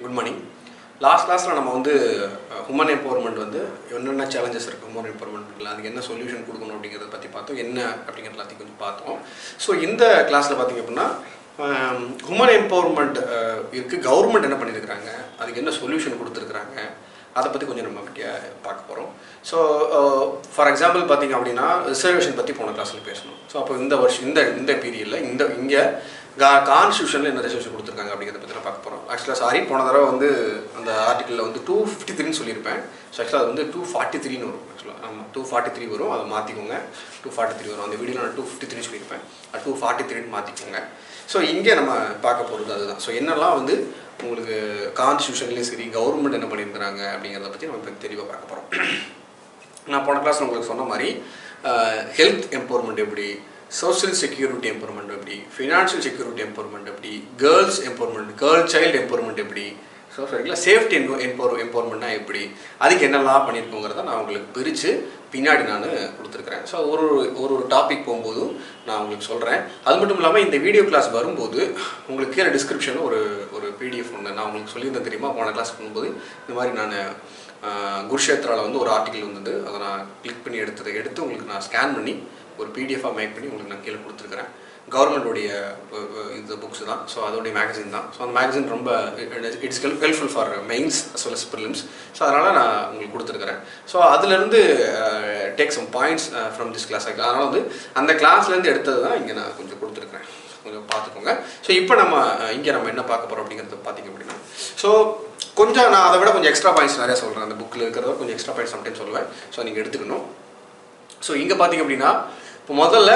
good morning last கிளாஸில் நம்ம வந்து ஹுமன் எம்பவர்மெண்ட் வந்து என்னென்ன சேலஞ்சஸ் இருக்குது ஹுமன் எம்பவர்மெண்ட்டில் அதுக்கு என்ன சொல்யூஷன் கொடுக்கணும் அப்படிங்கிறத பற்றி பார்த்தோம் என்ன அப்படிங்கிறது எல்லாத்தையும் கொஞ்சம் பார்த்தோம் ஸோ இந்த கிளாஸில் பார்த்தீங்க அப்படின்னா ஹுமன் எம்பவர்மெண்ட் இருக்குது கவர்மெண்ட் என்ன பண்ணியிருக்கிறாங்க அதுக்கு என்ன சொல்யூஷன் கொடுத்துருக்குறாங்க அதை பற்றி கொஞ்சம் நம்ம பற்றிய பார்க்க போகிறோம் ஸோ ஃபார் எக்ஸாம்பிள் பார்த்தீங்க அப்படின்னா ரிசர்வேஷன் பற்றி போன கிளாஸில் பேசணும் ஸோ அப்போ இந்த வருஷம் இந்த இந்த பீரியடில் இந்த இங்கே கா கான்ஸ்டியூஷனில் என்ன ரிசர்வேஷன் கொடுத்துருக்காங்க அப்படிங்கிறத பற்றி பார்க்க போகிறோம் ஆக்சுவலாக சாரி போன தடவை வந்து அந்த ஆர்டிக்கலில் வந்து டூ ஃபிஃப்டி த்ரீன்னு சொல்லியிருப்பேன் ஸோ ஆக்சுவலாக அது வந்து டூ ஃபார்ட்டி த்ரீன்னு வரும் ஆக்சுவலாக ஆமாம் டூ ஃபார்ட்டி த்ரீ வரும் அதை மாற்றிக்கோங்க டூ ஃபார்ட்டி த்ரீ வரும் அந்த வீடியோவில் நான் டூ ஃபிஃப்டி த்ரீ சொல்லியிருப்பேன் அது டூ ஃபார்ட்டி த்ரீன்னு மாற்றிக்கோங்க ஸோ இங்கே நம்ம பார்க்க போகிறது அதுதான் ஸோ என்னெல்லாம் வந்து உங்களுக்கு கான்ஸ்டியூஷன்லேயும் சரி கவர்மெண்ட் என்ன பண்ணியிருக்கிறாங்க அப்படிங்கிறத பற்றி நம்ம இப்போ தெளிவாக பார்க்க போகிறோம் நான் போன கிளாஸ் உங்களுக்கு சொன்ன மாதிரி ஹெல்த் எம்பவர்மெண்ட் எப்படி சோஷியல் செக்யூரிட்டி எம்பவர்மெண்ட் எப்படி ஃபினான்ஷியல் செக்யூரிட்டி எம்பவர்மெண்ட் எப்படி girls empowerment girl child empowerment எப்படி ஸோ சரிங்களா சேஃப்டி எம்போ எம்பவர் எம்பவர்மெண்ட்னா எப்படி அதுக்கு என்னெல்லாம் பண்ணியிருக்கோங்கிறத நான் உங்களுக்கு பிரித்து பின்னாடி நான் கொடுத்துருக்குறேன் ஸோ ஒரு ஒரு ஒரு டாபிக் போகும்போதும் நான் உங்களுக்கு சொல்கிறேன் அது மட்டும் இல்லாமல் இந்த வீடியோ கிளாஸ் வரும்போது உங்களுக்கு கீழே டிஸ்கிரிப்ஷனில் ஒரு ஒரு பிடிஎஃப் ஒன்று நான் உங்களுக்கு சொல்லியிருந்தேன் தெரியுமா போன கிளாஸ் பண்ணும்போது இந்த மாதிரி நான் குருஷேத்ராவில் வந்து ஒரு ஆர்டிக்கல் வந்தது அதை நான் கிளிக் பண்ணி எடுத்ததை எடுத்து உங்களுக்கு நான் ஸ்கேன் பண்ணி ஒரு பிடிஎஃபாக மேக் பண்ணி உங்களுக்கு நான் கீழே கொடுத்துருக்குறேன் கவர்மெண்ட்டுடைய இந்த புக்ஸ் தான் ஸோ அதோடைய மேகசின் தான் ஸோ அந்த மேகசின் ரொம்ப it's helpful for mains as well as prelims so அதனால் நான் உங்களுக்கு கொடுத்துருக்குறேன் ஸோ அதுலேருந்து take some points from this class அதனால் வந்து அந்த கிளாஸ்லேருந்து எடுத்தது தான் இங்கே நான் கொஞ்சம் கொடுத்துருக்குறேன் கொஞ்சம் பார்த்துக்கோங்க ஸோ இப்போ நம்ம இங்கே நம்ம என்ன பார்க்க போகிறோம் அப்படிங்கிறது பார்த்தீங்க அப்படின்னா ஸோ கொஞ்சம் நான் அதை விட கொஞ்சம் எக்ஸ்ட்ரா பாயிண்ட்ஸ் நிறையா சொல்கிறேன் அந்த புக்கில் இருக்கிறத கொஞ்சம் எக்ஸ்ட்ரா பாயிண்ட்ஸ் சம்டைம் சொல்லுவேன் ஸோ நீங்கள் எடுத்துக்கணும் ஸோ இங்கே பார்த்தீங்க அப்படின்னா இப்போ முதல்ல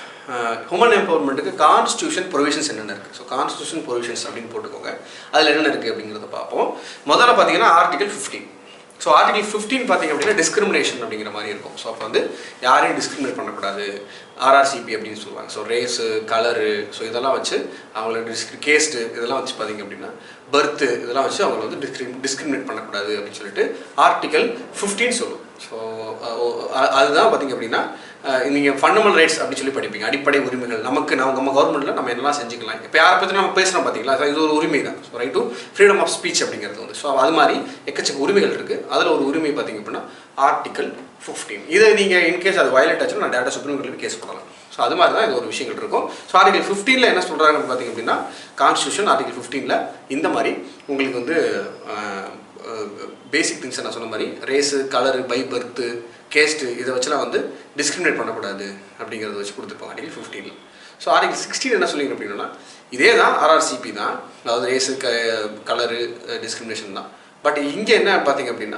ஹுமன் எம்பவர்மெண்ட்டுக்கு கான்ஸ்டியூஷன் ப்ரொவிஷன்ஸ் என்னென்ன இருக்குது ஸோ கான்ஸ்டியூஷன் ப்ரொவிஷன்ஸ் அப்படின்னு போட்டுக்கோங்க அதில் என்னென்ன இருக்குது அப்படிங்கிறத பார்ப்போம் முதல்ல பார்த்தீங்கன்னா article fifteen so article fifteen பார்த்தீங்க அப்படின்னா டிஸ்கிரிமினேஷன் அப்படிங்கிற மாதிரி இருக்கும் ஸோ அப்போ வந்து யாரையும் டிஸ்கிரிமினேட் பண்ணக்கூடாது ஆர்ஆர்சிபி அப்படின்னு சொல்லுவாங்க ஸோ ரேஸு கலரு ஸோ இதெல்லாம் வச்சு அவங்கள டிஸ்கிரி கேஸ்ட்டு இதெல்லாம் வச்சு பார்த்தீங்க அப்படின்னா பர்த்து இதெல்லாம் வச்சு அவங்கள வந்து டிஸ்கிரி டிஸ்கிரிமினேட் பண்ணக்கூடாது அப்படின்னு சொல்லிட்டு ஆர்டிகல் ஃபிஃப்டீன் சொல்லும் ஸோ அதுதான் பார்த்தீங்க அப்படின்னா நீங்கள் ஃபண்டமெண்டல் ரைட்ஸ் அப்படின்னு சொல்லி படிப்பீங்க அடிப்படை உரிமைகள் நமக்கு நம்ம நம்ம கவர்மெண்ட்டில் நம்ம என்னெல்லாம் செஞ்சுக்கலாம் இப்போ யாரை பற்றி நம்ம பேசுகிறோம் பார்த்தீங்களா இது ஒரு உரிமை தான் so right to freedom of speech அப்படிங்கிறது வந்து ஸோ அது மாதிரி எக்கச்சக்க உரிமைகள் இருக்குது அதில் ஒரு உரிமை பார்த்தீங்க அப்படின்னா ஆர்டிக்கல் ஃபிஃப்டீன் இதை நீங்கள் இன்கேஸ் அது வயலேட் ஆச்சுன்னா நான் டேரக்டாக சுப்ரீம் கோர்ட்டில் கேஸ் போடலாம் ஸோ அது மாதிரி தான் இது ஒரு விஷயங்கள் இருக்கும் ஸோ ஆர்டிகல் ஃபிஃப்டீனில் என்ன சொல்கிறாங்கன்னு பார்த்தீங்க அப்படின்னா கான்ஸ்டியூஷன் ஆர்டிகல் ஃபிஃப்டீனில் இந்த மாதிரி உங்களுக்கு வந்து பேசிக் திங்ஸ் நான் சொன்ன மாதிரி race colour by birth caste இதை வச்சுலாம் வந்து டிஸ்கிரிமினேட் பண்ணக்கூடாது அப்படிங்கிறத வச்சு கொடுத்துருப்பாங்க ஆர்டிகல் ஃபிஃப்டீனில் ஸோ ஆர்டிகல் சிக்ஸ்டீன் என்ன சொல்லிங்க அப்படின்னா இதே தான் ஆர்ஆர்சிபி தான் அதாவது ரேஸு க கலரு டிஸ்கிரிமினேஷன் தான் பட் இங்கே என்ன பார்த்தீங்க அப்படின்னா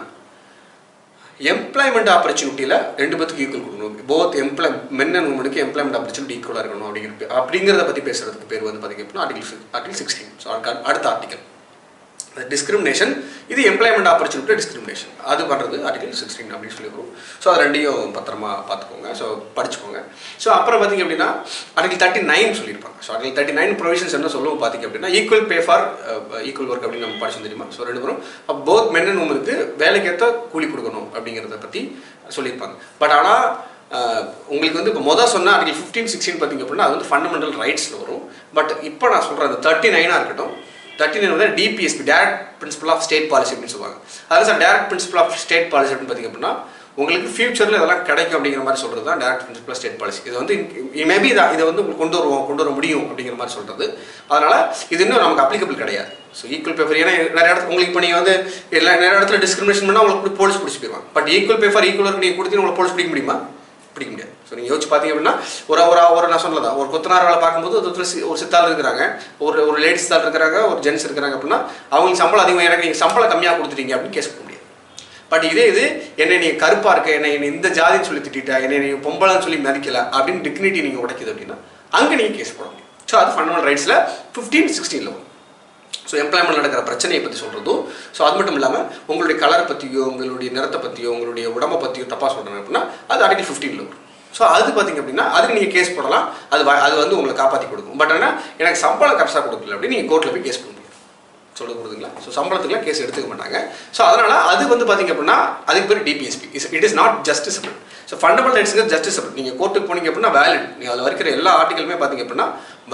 எம்ப்ளாய்மெண்ட் ஆப்பர்ச்சுனிட்டியில் ரெண்டு பேத்துக்கு ஈக்குவல் கொடுக்கணும் போத் எம்ப்ளாய் மென் அண்ட் உமனுக்கு எம்ப்ளாய்மெண்ட் ஆப்பர்ச்சுனிட்டி ஈக்குவலாக இருக்கணும் அப்படிங்கிற அப்படிங்கிறத பற்றி பேசுகிறதுக்கு பேர் வந்து பார்த்தீங்க அப்படின்னா ஆர்டிகல் ஆர்டிகல் சிக்ஸ்டீன் ஸோ அடுத்த ஆர்டிகல் டிஸ்கிரிமினேஷன் இது எம்ப்ளாய்மெண்ட் ஆப்பர்ச்சுனிட்டி டிஸ்கிரிமினேஷன் அது பண்ணுறது ஆர்டிகல் சிக்ஸ்டீன் அப்படின்னு சொல்லி வரும் ஸோ அது ரெண்டையும் பத்திரமா பார்த்துக்கோங்க ஸோ படிச்சுக்கோங்க ஸோ அப்புறம் பார்த்திங்க அப்படின்னா ஆர்டிகல் தேர்ட்டி நைன் சொல்லியிருப்பாங்க so article thirty nine provisions என்ன சொல்லுவோம் பார்த்திங்க அப்படின்னா equal pay for equal work அப்படின்னு நம்ம படிச்சு தெரியுமா ஸோ ரெண்டு பேரும் போத் மென் அண்ட் உமனுக்கு வேலைக்கேற்ற கூலி கொடுக்கணும் அப்படிங்கிறத பற்றி சொல்லியிருப்பாங்க பட் ஆனால் உங்களுக்கு வந்து இப்போ மொதல் சொன்ன ஆர்டிகல் ஃபிஃப்டீன் சிக்ஸ்டீன் பார்த்திங்க அப்படின்னா அது வந்து ஃபண்டமெண்டல் ரைட்ஸில் வரும் பட் இப்போ நான் சொல்கிறேன் அந்த தேர்ட்டி நைனாக இருக்கட்டும் தேர்ட்டி நைன் வந்து DPSP direct principle of state policy அப்படின்னு சொல்லுவாங்க அதாவது sir direct principle of state policy அப்படின்னு பார்த்திங்க அப்படின்னா உங்களுக்கு ஃபியூச்சரில் இதெல்லாம் கிடைக்கும் அப்படிங்கிற மாதிரி சொல்கிறது தான் direct principle of state policy இது வந்து மேபி இதை இதை வந்து உங்களுக்கு கொண்டு வருவோம் கொண்டு வர முடியும் அப்படிங்கிற மாதிரி சொல்கிறது அதனால் இது இன்னும் நமக்கு அப்ளிகபிள் கிடையாது ஸோ ஈக்குவல் பேஃபர் ஏன்னா நிறைய இடத்துல உங்களுக்கு இப்போ நீங்கள் வந்து எல்லா நிறைய இடத்துல டிஸ்கிரிமினேஷன் பண்ணால் உங்களுக்கு போலீஸ் பிடிச்சி போயிடுவாங்க but equal pay for equal work நீங்கள் கொடுத்தீங்க உங்களுக்கு போலீஸ் பிடிக்க முடியுமா பிடிக்க முடியாது ஸோ நீங்கள் யோசிச்சு பார்த்தீங்க அப்படின்னா ஒரு ஒரு ஒரு நான் சொன்னதா ஒரு கொத்தனார் வேலை பார்க்கும்போது ஒரு ஒரு சித்தாள் இருக்கிறாங்க ஒரு ஒரு லேடிஸ் தாள் இருக்கிறாங்க ஒரு ஜென்ஸ் இருக்கிறாங்க அப்படின்னா அவங்களுக்கு சம்பளம் அதிகமாக எனக்கு நீங்கள் சம்பளம் கம்மியாக கொடுத்துட்டீங்க அப்படின்னு கேஸ் பண்ண முடியாது பட் இதே இது என்னை நீ கருப்பாக இருக்க என்னை என்னை இந்த ஜாதின்னு சொல்லி திட்டா என்னை நீ பொம்பளைன்னு சொல்லி மதிக்கல அப்படின்னு டிக்னிட்டி நீங்கள் உடைக்குது அப்படின்னா அங்கே நீங்கள் கேஸ் போட முடியும் ஸோ அது ஃபண்டமெண்டல் ரைட்ஸில் ஃபிஃப்டீன் சிக்ஸ்டீனில் வரும் ஸோ எம்ப்ளாய்மெண்ட் நடக்கிற பிரச்சனையை பற்றி சொல்கிறதும் ஸோ அது மட்டும் இல்லாமல் உங்களுடைய கலரை பற்றியோ உங்களுடைய நிறத்தை பற்றியோ உங்களுடைய உடம்பை பற்றியோ தப்பாக சொல்கிறாங்க அப்படின்னா அது ஆர்டிகல் ஃபிஃப்டீனில் வரும் ஸோ அது பார்த்தீங்க அப்படின்னா அதுக்கு நீங்கள் கேஸ் போடலாம் அது அது வந்து உங்களை காப்பாற்றி கொடுக்கும் பட் ஆனால் எனக்கு சம்பளம் கரெக்டாக கொடுக்கல அப்படின்னு நீங்கள் கோர்ட்டில் போய் கேஸ் பண்ண முடியும் சொல்ல கொடுக்குங்களா ஸோ சம்பளத்துக்குலாம் கேஸ் எடுத்துக்க மாட்டாங்க ஸோ அதனால் அது வந்து பார்த்தீங்க அப்படின்னா அதுக்கு பேர் DPSP is it is not justiciable so fundamental ரைட்ஸுங்க ஜஸ்டிசபிள் நீங்கள் கோர்ட்டுக்கு போனீங்க அப்படின்னா வேலிட் நீங்கள் அதில் வரைக்கிற எல்லா ஆர்டிகளுமே பார்த்தீங்க அப்படின்னா வேலிட்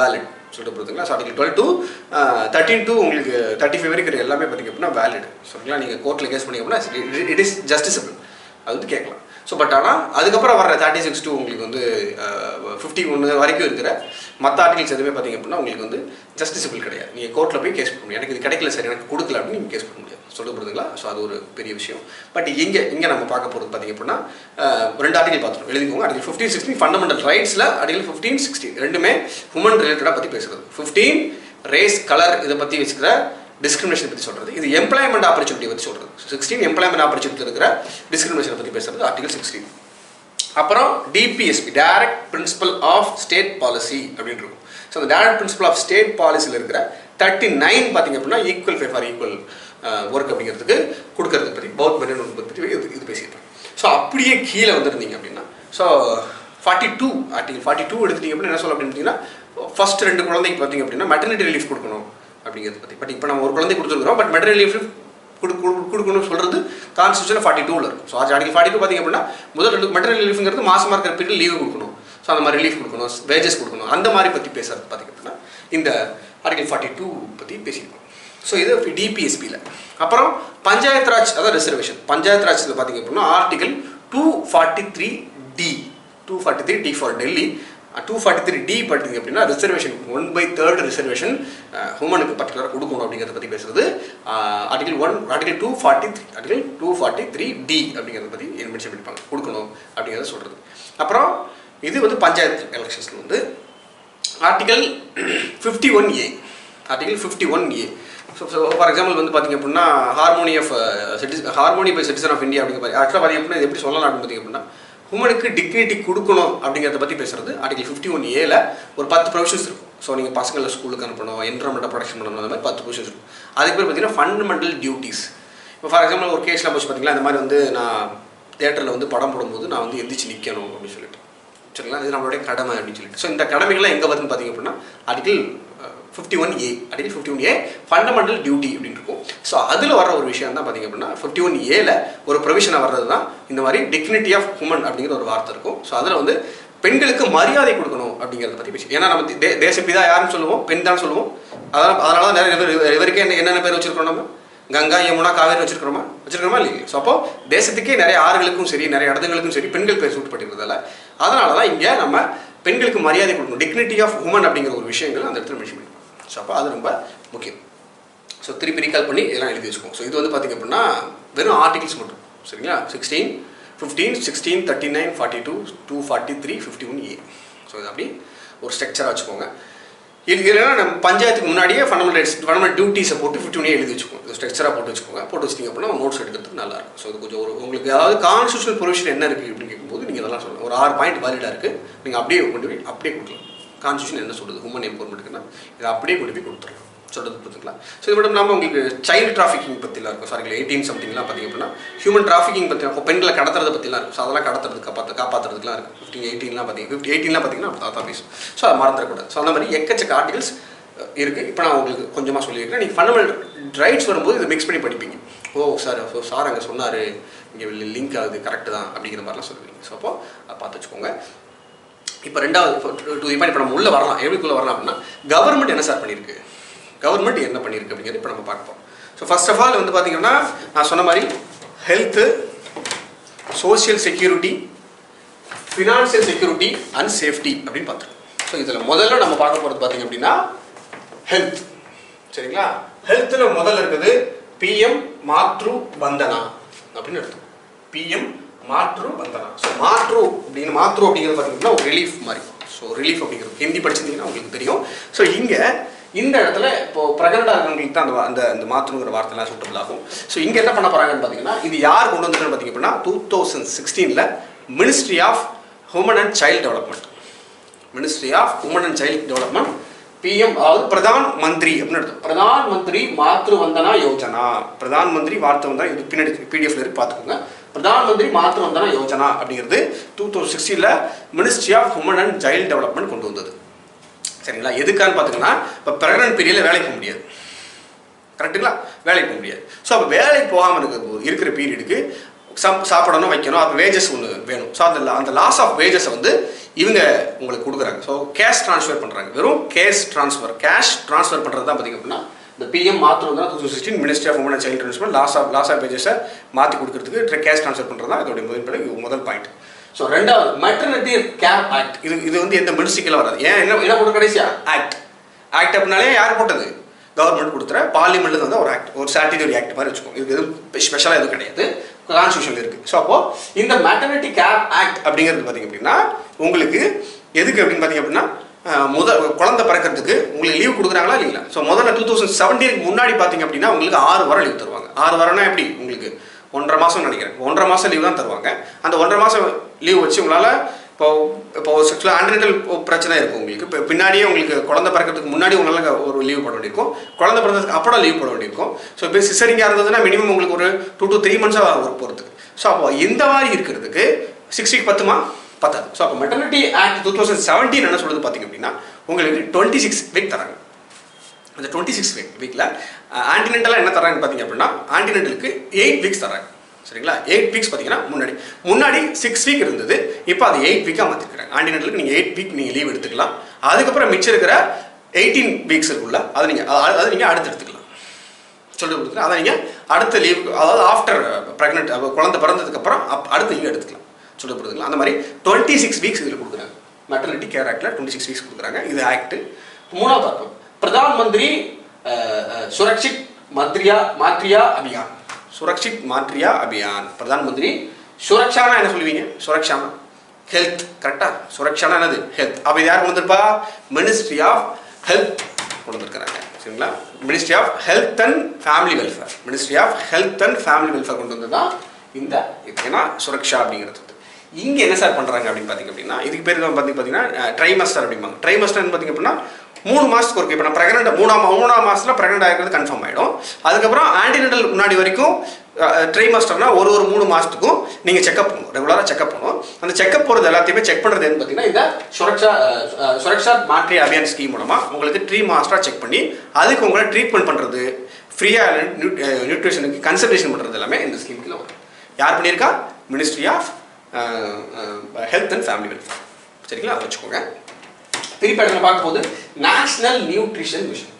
சொல்லிட்டு போகிறதுங்களா so article twelve to thirteen two உங்களுக்கு தேர்ட்டி ஃபைவ் வரைக்கும் இருக்கிற எல்லாமே பார்த்திங்க அப்படின்னா வேலிட் சரிங்களா நீங்கள் கோர்ட்டில் கேஸ் பண்ணீங்க அப்படின்னா இட் இஸ் ஜஸ்டிசபிள் அது வந்து கேட்கலாம் ஸோ பட் ஆனால் அதுக்கப்புறம் வர தேர்ட்டி சிக்ஸ் டூ உங்களுக்கு வந்து ஃபிஃப்டி ஒன்று வரைக்கும் இருக்கிற மற்ற ஆர்டிகல்ஸ் எதுவுமே பார்த்தீங்க அப்படின்னா உங்களுக்கு வந்து ஜஸ்டிசபிள் கிடையாது நீங்கள் கோர்ட்டில் போய் கேஸ் பண்ண முடியும் எனக்கு இது கிடைக்கல சார் எனக்கு கொடுக்கல அப்படின்னு நீங்கள் கேஸ் பண்ண முடியாது சொல்ல போகிறதுங்களா ஸோ அது ஒரு பெரிய விஷயம் பட் இங்கே இங்கே நம்ம பார்க்க போகிறது பார்த்தீங்க அப்படின்னா அஹ், ரெண்டு ஆர்டிகல் பார்த்துருவோம் எழுதிக்கோங்க ஆர்டிகல் ஃபிஃப்டீன் சிக்ஸ்டீன் ஃபண்டமெண்டல் ரைட்ஸில் ஆர்டிகல் ஃபிஃப்டீன் சிக்ஸ்டீன் ரெண்டுமே ஹுமன் ரிலேட்டடாக பற்றி பேசுகிறது ஃபிஃப்டீன் ரேஸ் கலர் இதை பற்றி வச்சுக்கிற டிஸ்கிரிமினேஷன் பற்றி சொல்கிறது இது எம்ப்ளாய்மெண்ட் ஆப்பர்ச்சுனிட்டி பற்றி சொல்கிறது சிக்ஸ்டீன் எம்ப்ளாய்மெண்ட் ஆப்பர்ச்சுனிட்டி இருக்கிற டிஸ்கிரிமினேஷனை பற்றி பேசுறது ஆர்டிகல் சிக்ஸ்டீன் அப்புறம் DPSP direct principle of state policy அப்படின்னு இருக்கும் ஸோ அந்த டைரக்ட் பிரின்சிபல் ஆஃப் ஸ்டேட் பாலிசியில் இருக்கிற தேர்ட்டி நைன் பார்த்தீங்க அப்படின்னா ஈக்குவல் ஃபே ஃபார் ஈக்குவல் ஒர்க் அப்படிங்கிறதுக்கு கொடுக்கறத பற்றி பௌத் மெனன் பற்றி இது இது பேசியிருப்பேன் ஸோ அப்படியே கீழே வந்திருந்தீங்க அப்படின்னா so forty two article forty two எடுத்துட்டீங்க அப்படின்னா என்ன சொல்ல அப்படின்னு பார்த்தீங்கன்னா ஃபர்ஸ்ட் ரெண்டு குழந்தைக்கு பார்த்தீங்க அப்படின்னா மெட்டர்னிட்டி ரிலீஃப் கொடுக்கணும் அப்படிங்கிறது பற்றி பட் இப்போ நம்ம ஒரு குழந்தை கொடுத்துருக்குறோம் பட் மெட்டர்னிட்டி ரிலீஃப் கொடு கொடு- கொடுக்கணும்னு சொல்கிறது கான்ஸ்டியூஷன் ஃபார்ட்டி டூவில் இருக்கும் ஸோ ஆர்டிகல் ஃபார்ட்டி டூ பார்த்திங்க அப்படின்னா முதல் ரெண்டு மெட்டர்னல் ரிலீஃப்ங்கிறது மாசமாக இருக்கிற பீரியட் லீவு கொடுக்கணும் ஸோ அந்த மாதிரி ரிலீஃப் கொடுக்கணும் வேஜஸ் கொடுக்கணும் அந்த மாதிரி பற்றி பேசுறது பார்த்திங்க அப்படின்னா இந்த ஆர்டிகல் ஃபார்ட்டி டூ பற்றி பேசியிருக்கோம் ஸோ இது டிபிஎஸ்பியில் அப்புறம் பஞ்சாயத் ராஜ் அதாவது ரிசர்வேஷன் பஞ்சாயத் ராஜ்ல பார்த்தீங்க அப்படின்னா article two forty three D two forty three D for Delhi two forty three D பார்த்தீங்க அப்படின்னா reservation one by third reservation ஹுமனுக்கு பர்டிகுலராக கொடுக்கணும் அப்படிங்கிறத பற்றி பேசுறது article one article two forty three article two forty three D அப்படிங்கிறத பற்றி மென்ஷன் பண்ணிப்பாங்க கொடுக்கணும் அப்படிங்கிறத சொல்கிறது அப்புறம் இது வந்து பஞ்சாயத்து எலெக்ஷன்ஸில் வந்து article fifty one A article fifty one A so so for example வந்து பார்த்தீங்க அப்படின்னா harmony of cities harmony by citizen of India அப்படிங்கிற ஆக்சுவலாக பார்த்தீங்க அப்படின்னா இது எப்படி சொல்லலாம் அப்படின்னு பார்த்தீங்க அப்படின்னா ஹுமனுக்கு டிக்னிட்டி கொடுக்கணும் அப்படிங்கிறத பற்றி பேசுறது ஆர்டிகல் ஃபிஃப்டி ஒன் ஏல ஒரு பத்து ப்ரொவிஷன்ஸ் இருக்கும் ஸோ நீங்கள் பசங்களை ஸ்கூலுக்கு அனுப்பணும் என்வரன்மெண்ட்டை ப்ரொடக்ஷன் பண்ணணும் அந்த மாதிரி பத்து ப்ரொவிஷன்ஸ் இருக்கும் அதுக்கு பேர் பார்த்தீங்கன்னா ஃபண்டமெண்டல் டியூட்டிஸ் இப்போ ஃபார் எக்ஸாம்பிள் ஒரு கேஸில் போச்சு பார்த்தீங்களா இந்த மாதிரி வந்து நான் தேட்டரில் வந்து படம் போடும்போது நான் வந்து எந்திரிச்சு நிற்கணும் அப்படின்னு சொல்லிட்டு சரிங்களா இது நம்மளுடைய கடமை அப்படின்னு சொல்லிட்டு ஸோ இந்த கடமைகள்லாம் எங்கே வருதுன்னு பார்த்தீங்க அப்படின்னா article fifty one A article fifty one A fundamental duty அப்படின்னு இருக்கும் ஸோ அதில் வர ஒரு விஷயம் தான் பார்த்தீங்க அப்படின்னா ஃபிஃப்டி ஒன் ஏல ஒரு ப்ரொவிஷனாக வர்றது தான் இந்த மாதிரி டிக்னிட்டி ஆஃப் ஹுமன் அப்படிங்கிற ஒரு வார்த்தை இருக்கும் ஸோ அதில் வந்து பெண்களுக்கு மரியாதை கொடுக்கணும் அப்படிங்கிறத பற்றி பேசி ஏன்னா நம்ம தே தேசப்பிதா யாருன்னு சொல்லுவோம் பெண் தான் சொல்லுவோம் அதனால் அதனால தான் நிறைய பேர் இவருக்கே என்ன என்னென்ன பேர் வச்சிருக்கோம் நம்ம கங்கா யமுனா காவேரி வச்சிருக்கிறோமா வச்சிருக்கிறோமா இல்லையா ஸோ அப்போ தேசத்துக்கே நிறைய ஆறுகளுக்கும் சரி நிறைய இடத்துங்களுக்கும் சரி பெண்கள் பேர் சூட்டப்பட்டிருக்கிறதால அதனால தான் இங்கே நம்ம பெண்களுக்கு மரியாதை கொடுக்கணும் டிக்னிட்டி ஆஃப் உமன் அப்படிங்கிற ஒரு விஷயங்கள் அந்த இடத்துல மென்ஷன் பண்ணிருக்கோம் ஸோ அப்போ அது ரொம்ப முக்கியம் ஸோ திருப்பி ரீகால் பண்ணி இதெல்லாம் எழுதி வச்சுக்கோங்க ஸோ இது வந்து பார்த்திங்க அப்படின்னா வெறும் ஆர்டிகல்ஸ் மட்டும் சரிங்களா sixteen fifteen sixteen thirty nine forty two two forty three fifty one A so இது அப்படி ஒரு ஸ்ட்ரக்சராக வச்சுக்கோங்க இது இல்லைன்னா நம்ம பஞ்சாயத்துக்கு முன்னாடியே ஃபண்டமெண்டல் ரைட்ஸ் ஃபண்டமெண்டல் டியூட்டிஸை போட்டு ஃபிஃப்டி ஒன் எழுதி வச்சுக்கோங்க இது ஸ்ட்ரக்சராக போட்டு வச்சுக்கோங்க போட்டு வச்சிட்டிங்க அப்படின்னா நோட்ஸ் எடுக்கிறதுக்கு நல்லா இருக்கும் ஸோ இது கொஞ்சம் ஒரு உங்களுக்கு அதாவது கான்ஸ்டியூஷனல் ப்ரொவிஷன் என்ன இருக்குது அப்படின்னு கேட்கும்போது நீங்கள் இதெல்லாம் சொல்லலாம் ஒரு ஆறு பாயிண்ட் வேலிடாக இருக்குது நீங்கள் அப்படியே கொண்டு போய் அப்படியே கொடுக்கலாம் கான்ஸ்டியூஷன் என்ன சொல்லுது உமன் எம்பவர்மெண்ட்டுக்குன்னா இதை அப்படியே கொண்டு போய் கொடுத்துருலாம் சொல்கிறது பார்த்துக்கலாம் ஸோ இது மட்டும் இல்லாமல் உங்களுக்கு சைல்டு டிராஃபிக்கிங் பற்றிலாம் இருக்கும் சாரி எயிட்டீன் சம்திங்லாம் பார்த்தீங்க அப்படின்னா ஹியூமன் டிராஃபிக்கிங் பற்றி இப்போ பெண்களை கடத்துறத பற்றிலாம் இருக்கும் ஸோ அதெல்லாம் கடத்துறது காப்பாற்ற காப்பாற்றுறதுக்குலாம் இருக்கும் ஃபிஃப்டின் எயிட்டீன்லாம் பார்த்தீங்க ஃபிஃப்டி எயிட்டீன்லாம் பார்த்தீங்கன்னா அப்போ தாத்தா பேசும் ஸோ அதை மறந்துடக்கூடாது ஸோ அந்த மாதிரி எக்கச்சக்க ஆர்டிகல்ஸ் இருக்குது இப்போ நான் உங்களுக்கு கொஞ்சமாக சொல்லியிருக்கேன் நீங்கள் ஃபண்டமெண்டல் ரைட்ஸ் வரும்போது இதை மிக்ஸ் பண்ணி படிப்பீங்க ஓ சார் ஸோ சார் அங்கே சொன்னார் இங்கே லிங்க் ஆகுது கரெக்டு தான் அப்படிங்கிற மாதிரிலாம் சொல்லுவீங்க ஸோ அப்போ அதை பார்த்து வச்சுக்கோங்க இப்போ ரெண்டாவது இப்போ இப்போ நம்ம உள்ளே வரலாம் எப்படிக்குள்ளே வரலாம் அப்படின்னா கவர்மெண்ட் என்ன சார் பண்ணியிருக்கு கவர்மெண்ட் என்ன பண்ணியிருக்கு அப்படிங்கிறது இப்போ நம்ம பார்ப்போம் ஸோ ஃபர்ஸ்ட் ஆஃப் ஆல் வந்து பார்த்தீங்கன்னா நான் சொன்ன மாதிரி health social security financial security and safety அப்படின்னு பார்த்துருக்கோம் ஸோ இதில் முதல்ல நம்ம பார்க்க போகிறது பார்த்தீங்க அப்படின்னா ஹெல்த் சரிங்களா ஹெல்த்தில் முதல்ல இருக்குது பிஎம் மாத்ரு வந்தனா அப்படின்னு எடுத்தோம் பிஎம் மாத்ரு வந்தனா ஸோ மாத்ரு அப்படின்னு மாத்ரு அப்படிங்கிறது பார்த்தீங்கன்னா ஒரு ரிலீஃப் மாதிரி ஸோ ரிலீஃப் அப்படிங்கிறது ஹிந்தி படிச்சிருந்தீங்கன்னா உங்களுக்கு தெரியும் ஸோ இங்கே இந்த இடத்துல இப்போ ப்ரெக்னெண்டாக இருக்கிறவங்களுக்கு தான் அந்த வா- அந்த அந்த மாத்ருங்கிற வார்த்தைலாம் சூட்டபிள் ஆகும் ஸோ இங்கே என்ன பண்ண போகிறாங்கன்னு பார்த்தீங்கன்னா இது யார் கொண்டு வந்திருக்கான்னு பார்த்தீங்க அப்படின்னா டூ தௌசண்ட் சிக்ஸ்டீனில் ministry of human and child development ministry of women and child development PM அதாவது பிரதான் மந்திரி அப்படின்னு அர்த்தம் பிரதான் மந்திரி மாத்ரு வந்தனா யோஜனா பிரதான் மந்திரி வார்த்தை வந்தா இது பின்னாடி பிடிஎஃப்ல இருக்கு பார்த்துக்கோங்க பிரதான் மந்திரி மாத்ரு வந்தனா யோஜனா அப்படிங்கிறது டூ தௌசண்ட் சிக்ஸ்டீனில் ministry of women and child development கொண்டு வந்தது சரிங்களா எதுக்கான்னு பார்த்தீங்கன்னா இப்போ ப்ரெக்னன்ட் பீரியடில் வேலைக்கு போக முடியாது கரெக்டுங்களா வேலைக்கு போக முடியாது ஸோ அப்போ வேலைக்கு போகாமல் இருக்கிற போது இருக்கிற பீரியடுக்கு சம் சாப்பிடணும் வைக்கணும் அப்போ வேஜஸ் ஒன்று வேணும் ஸோ அந்த அந்த லாஸ் ஆஃப் வேஜஸை வந்து இவங்க உங்களுக்கு கொடுக்குறாங்க ஸோ கேஷ் ட்ரான்ஸ்ஃபர் பண்ணுறாங்க வெறும் கேஷ் ட்ரான்ஸ்ஃபர் கேஷ் ட்ரான்ஸ்ஃபர் பண்ணுறது தான் பார்த்தீங்க அப்படின்னா இந்த பிஎம் மாற்றணும் தான் two sixteen ministry of women and child development loss of loss of பேஜஸை மாற்றி கொடுக்கறதுக்கு கேஷ் ட்ரான்ஸ்ஃபர் பண்ணுறது தான் இதோடைய முதல் படி முதல் பாயிண்ட் ஸோ ரெண்டாவது மெட்டர்னிட்டி கேர் ஆக்ட் இது இது வந்து எந்த மினிஸ்ட்ரிக்கெல்லாம் வராது ஏன் என்ன என்ன போட்டு கடைசியா ஆக்ட் ஆக்ட் அப்படின்னாலே யார் போட்டது கவர்மெண்ட் கொடுத்துற பார்லிமெண்ட்ல வந்து ஒரு ஆக்ட் ஒரு ஸ்டாட்டிட்டரி ஆக்ட் மாதிரி வச்சுக்கோங்க இது எதுவும் ஸ்பெஷலாக எதுவும் கிடையாது கான்ஸ்டியூஷன் இருக்கு ஸோ அப்போ இந்த மெட்டர்னிட்டி கேர் ஆக்ட் அப்படிங்கிறது பார்த்தீங்க அப்படின்னா உங்களுக்கு எதுக்கு அப்படின்னு பார்த்தீங்க அப்படின்னா அஹ், முத குழந்தை பிறக்கிறதுக்கு உங்களுக்கு லீவ் கொடுக்குறாங்களா இல்லைங்களா ஸோ முதல்ல டூ தௌசண்ட் செவன்டீனுக்கு முன்னாடி பார்த்தீங்க அப்படின்னா உங்களுக்கு ஆறு வாரம் லீவ் தருவாங்க ஆறு வாரம்னா எப்படி உங்களுக்கு ஒன்றரை மாதம் நினைக்கிறேன் ஒன்றரை மாதம் லீவ் தான் தருவாங்க அந்த ஒன்றரை மாதம் லீவ் வச்சு உங்களால் இப்போ இப்போ செக்ஷுவல் ஆண்ட்ரினல் பிரச்சனை இருக்கும் உங்களுக்கு இப்போ பின்னாடியே உங்களுக்கு குழந்தை பிறக்கிறதுக்கு முன்னாடி உங்களால் ஒரு லீவ் போட வேண்டியிருக்கும் குழந்தை பிறந்ததுக்கு அப்புறம் லீவ் போட வேண்டியிருக்கும் ஸோ இப்போ சிசரிங்காக இருந்ததுன்னா மினிமம் உங்களுக்கு ஒரு டூ டு த்ரீ மந்த்ஸாக ஒர்க் போகிறதுக்கு ஸோ அப்போ இந்த மாதிரி இருக்கிறதுக்கு சிக்ஸ் வீக் பத்துமா பத்தாது ஸோ அப்போ maternity act two thousand seventeen என்ன சொல்லுது பார்த்தீங்க அப்படின்னா உங்களுக்கு டுவெண்ட்டி சிக்ஸ் வீக் தராங்க அந்த டுவெண்ட்டி சிக்ஸ் வீக் வீக்கில் ஆன்டினென்டலாக என்ன தராங்க பார்த்தீங்க அப்படின்னா ஆன்டினென்டலுக்கு எயிட் வீக்ஸ் தராங்க சரிங்களா எயிட் வீக்ஸ் பார்த்தீங்கன்னா முன்னாடி முன்னாடி சிக்ஸ் வீக் இருந்தது இப்போ அது எயிட் வீக்காக மாற்றிருக்காங்க ஆன்டினென்டலுக்கு நீங்கள் எயிட் வீக் நீங்கள் லீவ் எடுத்துக்கலாம் அதுக்கப்புறம் மிச்சம் இருக்கிற எயிட்டீன் வீக்ஸ் இருக்குல்ல அதை நீங்கள் அதை நீங்கள் அடுத்து எடுத்துக்கலாம் சொல்லி கொடுத்துட்டு அதை நீங்கள் அடுத்த லீவ் அதாவது ஆஃப்டர் ப்ரெக்னென்ட் குழந்தை பிறந்ததுக்கப்புறம் அப் அடுத்த லீவ் எடுத்துக்கலாம் சொல்லி கொடுத்துக்கலாம் அந்த மாதிரி டுவெண்ட்டி சிக்ஸ் வீக்ஸ் இதில் கொடுக்குறாங்க மெட்டர்னிட்டி கேர் ஆக்டில் டுவெண்ட்டி சிக்ஸ் வீக்ஸ் கொடுக்குறாங்க இது ஆக்ட் மூணாவது பார்ப்போம் பிரதான் மந்திரி அஹ், அஹ், சுரக்ஷித் மத்ரியா மாத்ரியா அபியான் சுரக்ஷித் மாத்ரியா அபியான் பிரதான் மந்திரி சுரக்ஷானா என்ன சொல்லுவீங்க சுரக்ஷானா ஹெல்த் கரெக்டா சுரக்ஷானா என்னது ஹெல்த் அப்போ இது யார் கொண்டு வந்திருப்பா மினிஸ்ட்ரி ஆஃப் ஹெல்த் கொண்டு வந்திருக்கிறாங்க சரிங்களா ministry of health and family welfare ministry of health and family welfare கொண்டு வந்து தான் இந்த இது ஏன்னா சுரக்ஷா அப்படிங்கிறது இங்கே என்ன சார் பண்ணுறாங்க அப்படின்னு பார்த்தீங்க அப்படின்னா இதுக்கு பேர் தான் பார்த்திங்க பார்த்தீங்கன்னா ட்ரைமஸ்டர் அப்படிம்பாங்க ட்ரைமஸ்டர்னு பார்த்திங்க அப்படின்னா மூணு மாதத்துக்கு ஒரு இப்போ நான் ப்ரெக்னென்ட் மூணாம் மூணாம் மாதத்தில் ப்ரெக்னென்ட் ஆகிறது கன்ஃபார்ம் ஆகிடும் அதுக்கப்புறம் ஆன்டினென்டல் முன்னாடி வரைக்கும் ட்ரைமஸ்டர்னா ஒரு ஒரு மூணு மாதத்துக்கும் நீங்கள் செக்அப் பண்ணணும் ரெகுலராக செக்அப் பண்ணணும் அந்த செக்அப் போகிறது எல்லாத்தையுமே செக் பண்ணுறது எதுன்னு பார்த்தீங்கன்னா இந்த சுரக்ஷா அஹ், சுரக்ஷா மாற்றி அபியான் ஸ்கீம் மூலமாக உங்களுக்கு த்ரீ மாஸ்டராக செக் பண்ணி அதுக்கு உங்களை ட்ரீட்மெண்ட் பண்ணுறது ஃப்ரீயாக நியூட்ரிஷனுக்கு கன்சல்டேஷன் பண்ணுறது எல்லாமே இந்த ஸ்கீமுக்குள்ள வரும் யார் பண்ணியிருக்கா ministry of health and family welfare சரிங்களா அதை வச்சுக்கோங்க திருப்பி இடத்துல பார்க்கும்போது நேஷனல் நியூட்ரிஷன் மிஷன்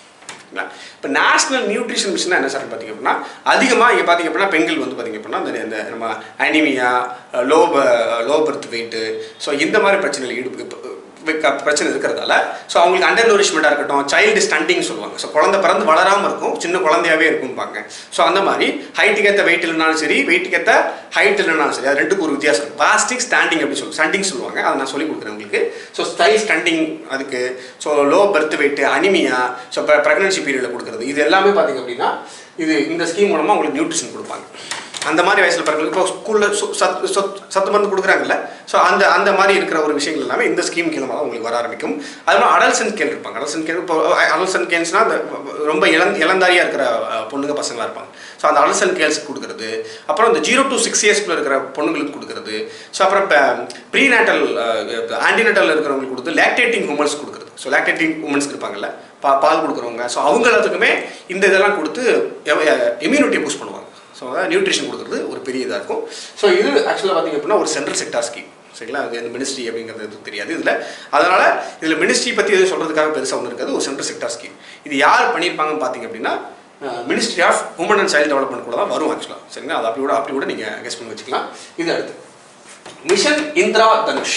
இப்போ நேஷனல் நியூட்ரிஷன் மிஷன் என்ன சார் பார்த்தீங்க அப்படின்னா அதிகமாக இங்கே பார்த்தீங்க அப்படின்னா பெண்கள் வந்து பார்த்தீங்க அப்படின்னா இந்த இந்த நம்ம anaemia low low birth weight so இந்த மாதிரி பிரச்சனைகள் ஈடு க- பிரச்சனை இருக்கிறதால ஸோ அவங்களுக்கு அண்டர் நூரிஷ்மெண்ட்டாக இருக்கட்டும் சைல்டு ஸ்டண்டிங் சொல்லுவாங்க ஸோ குழந்தை பிறந்து வளராமல் இருக்கும் சின்ன குழந்தையாவே இருக்கும்பாங்க ஸோ அந்த மாதிரி ஹைட்டுக்கு ஏற்ற வெயிட் இல்லைனாலும் சரி வெயிட்டுக்கு ஏற்ற ஹைட் இல்லைனாலும் சரி அது ரெண்டுக்கு ஒரு வித்தியாசம் இருக்கும் பாஸ்டிக் ஸ்டாண்டிங் அப்படி சொல்லுவாங்க ஸ்டண்டிங் சொல்லுவாங்க அதை நான் சொல்லி கொடுக்குறேன் உங்களுக்கு ஸோ ஸ்டை ஸ்டண்டிங் அதுக்கு so low birth weight anaemia so இப்போ ப்ரெக்னன்சி பீரியடில் கொடுக்குறது இது எல்லாமே பார்த்தீங்க அப்படின்னா இது இந்த ஸ்கீம் மூலமாக உங்களுக்கு நியூட்ரிஷன் கொடுப்பாங்க அந்த மாதிரி வயசில் பிறகு இப்போ ஸ்கூலில் சத்து சத்து சத்து மருந்து கொடுக்குறாங்கல்ல ஸோ அந்த அந்த மாதிரி இருக்கிற ஒரு விஷயங்கள் எல்லாமே இந்த ஸ்கீம் கீழே தான் உங்களுக்கு வர ஆரம்பிக்கும் அது மாதிரி அடல்சன் கேன் இருப்பாங்க அடல்சன் கேன் இப்போ அடல்சன் கேன்ஸ்னால் அந்த ரொம்ப இளந் இளந்தாரியாக இருக்கிற அஹ், பொண்ணுங்க பசங்களாக இருப்பாங்க ஸோ அந்த அடல்சன் கேர்ள்ஸ்க்கு கொடுக்குறது அப்புறம் இந்த ஜீரோ டு சிக்ஸ் இயர்ஸ்க்குள்ள இருக்கிற பொண்ணுங்களுக்கு கொடுக்குறது ஸோ அப்புறம் இப்போ ப்ரீநேட்டல் ஆன்டிநேட்டல் இருக்கிறவங்களுக்கு கொடுத்து லாக்டேட்டிங் உமன்ஸ் கொடுக்குறது ஸோ லாக்டேட்டிங் உமன்ஸ்க்கு இருப்பாங்கல்ல பா பால் கொடுக்குறவங்க ஸோ அவங்க எல்லாத்துக்குமே இந்த இதெல்லாம் கொடுத்து இம்யூனிட்டி பூஸ்ட் பண்ணுவாங்க ஸோ அதான் நியூட்ரிஷன் கொடுக்குறது ஒரு பெரிய இதாக இருக்கும் ஸோ இது ஆக்சுவலாக பார்த்தீங்க அப்படின்னா ஒரு சென்ட்ரல் செக்டார் ஸ்கீம் சரிங்களா அது இந்த மினிஸ்ட்ரி அப்படிங்கிறது எதுவும் தெரியாது இதில் அதனால் இதில் மினிஸ்ட்ரி பற்றி எதுவும் சொல்கிறதுக்காக பெருசாக ஒன்று இருக்காது ஒரு சென்ட்ரல் செக்டார் ஸ்கீம் இது யார் பண்ணியிருப்பாங்கன்னு பார்த்தீங்க அப்படின்னா ministry of women and child development கூட தான் வரும் ஆக்சுவலாக சரிங்களா அது அப்படி கூட அப்படி கூட நீங்கள் கெஸ் பண்ணி வச்சுக்கலாம் இது அடுத்து மிஷன் இந்திரா தனுஷ்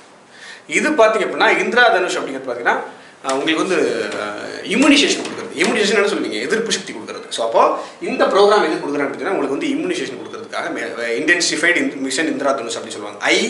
இது பார்த்தீங்க அப்படின்னா இந்திரா தனுஷ் அப்படிங்கிறது பார்த்தீங்கன்னா அஹ், உங்களுக்கு வந்து இம்யூனைசேஷன் கொடுக்குறது இம்யூனைசேஷன் என்ன சொல்லுவீங்க எதிர்ப்பு சக்தி கொடுக்குறது ஸோ அப்போ இந்த ப்ரோக்ராம் எது கொடுக்குறாங்க அப்படின்னா உங்களுக்கு வந்து இம்யூனைசேஷன் கொடுக்கறதுக்காக இன்டென்சிஃபைடு மிஷன் இந்திரா தனுஷ் அப்படின்னு சொல்லுவாங்க ஐ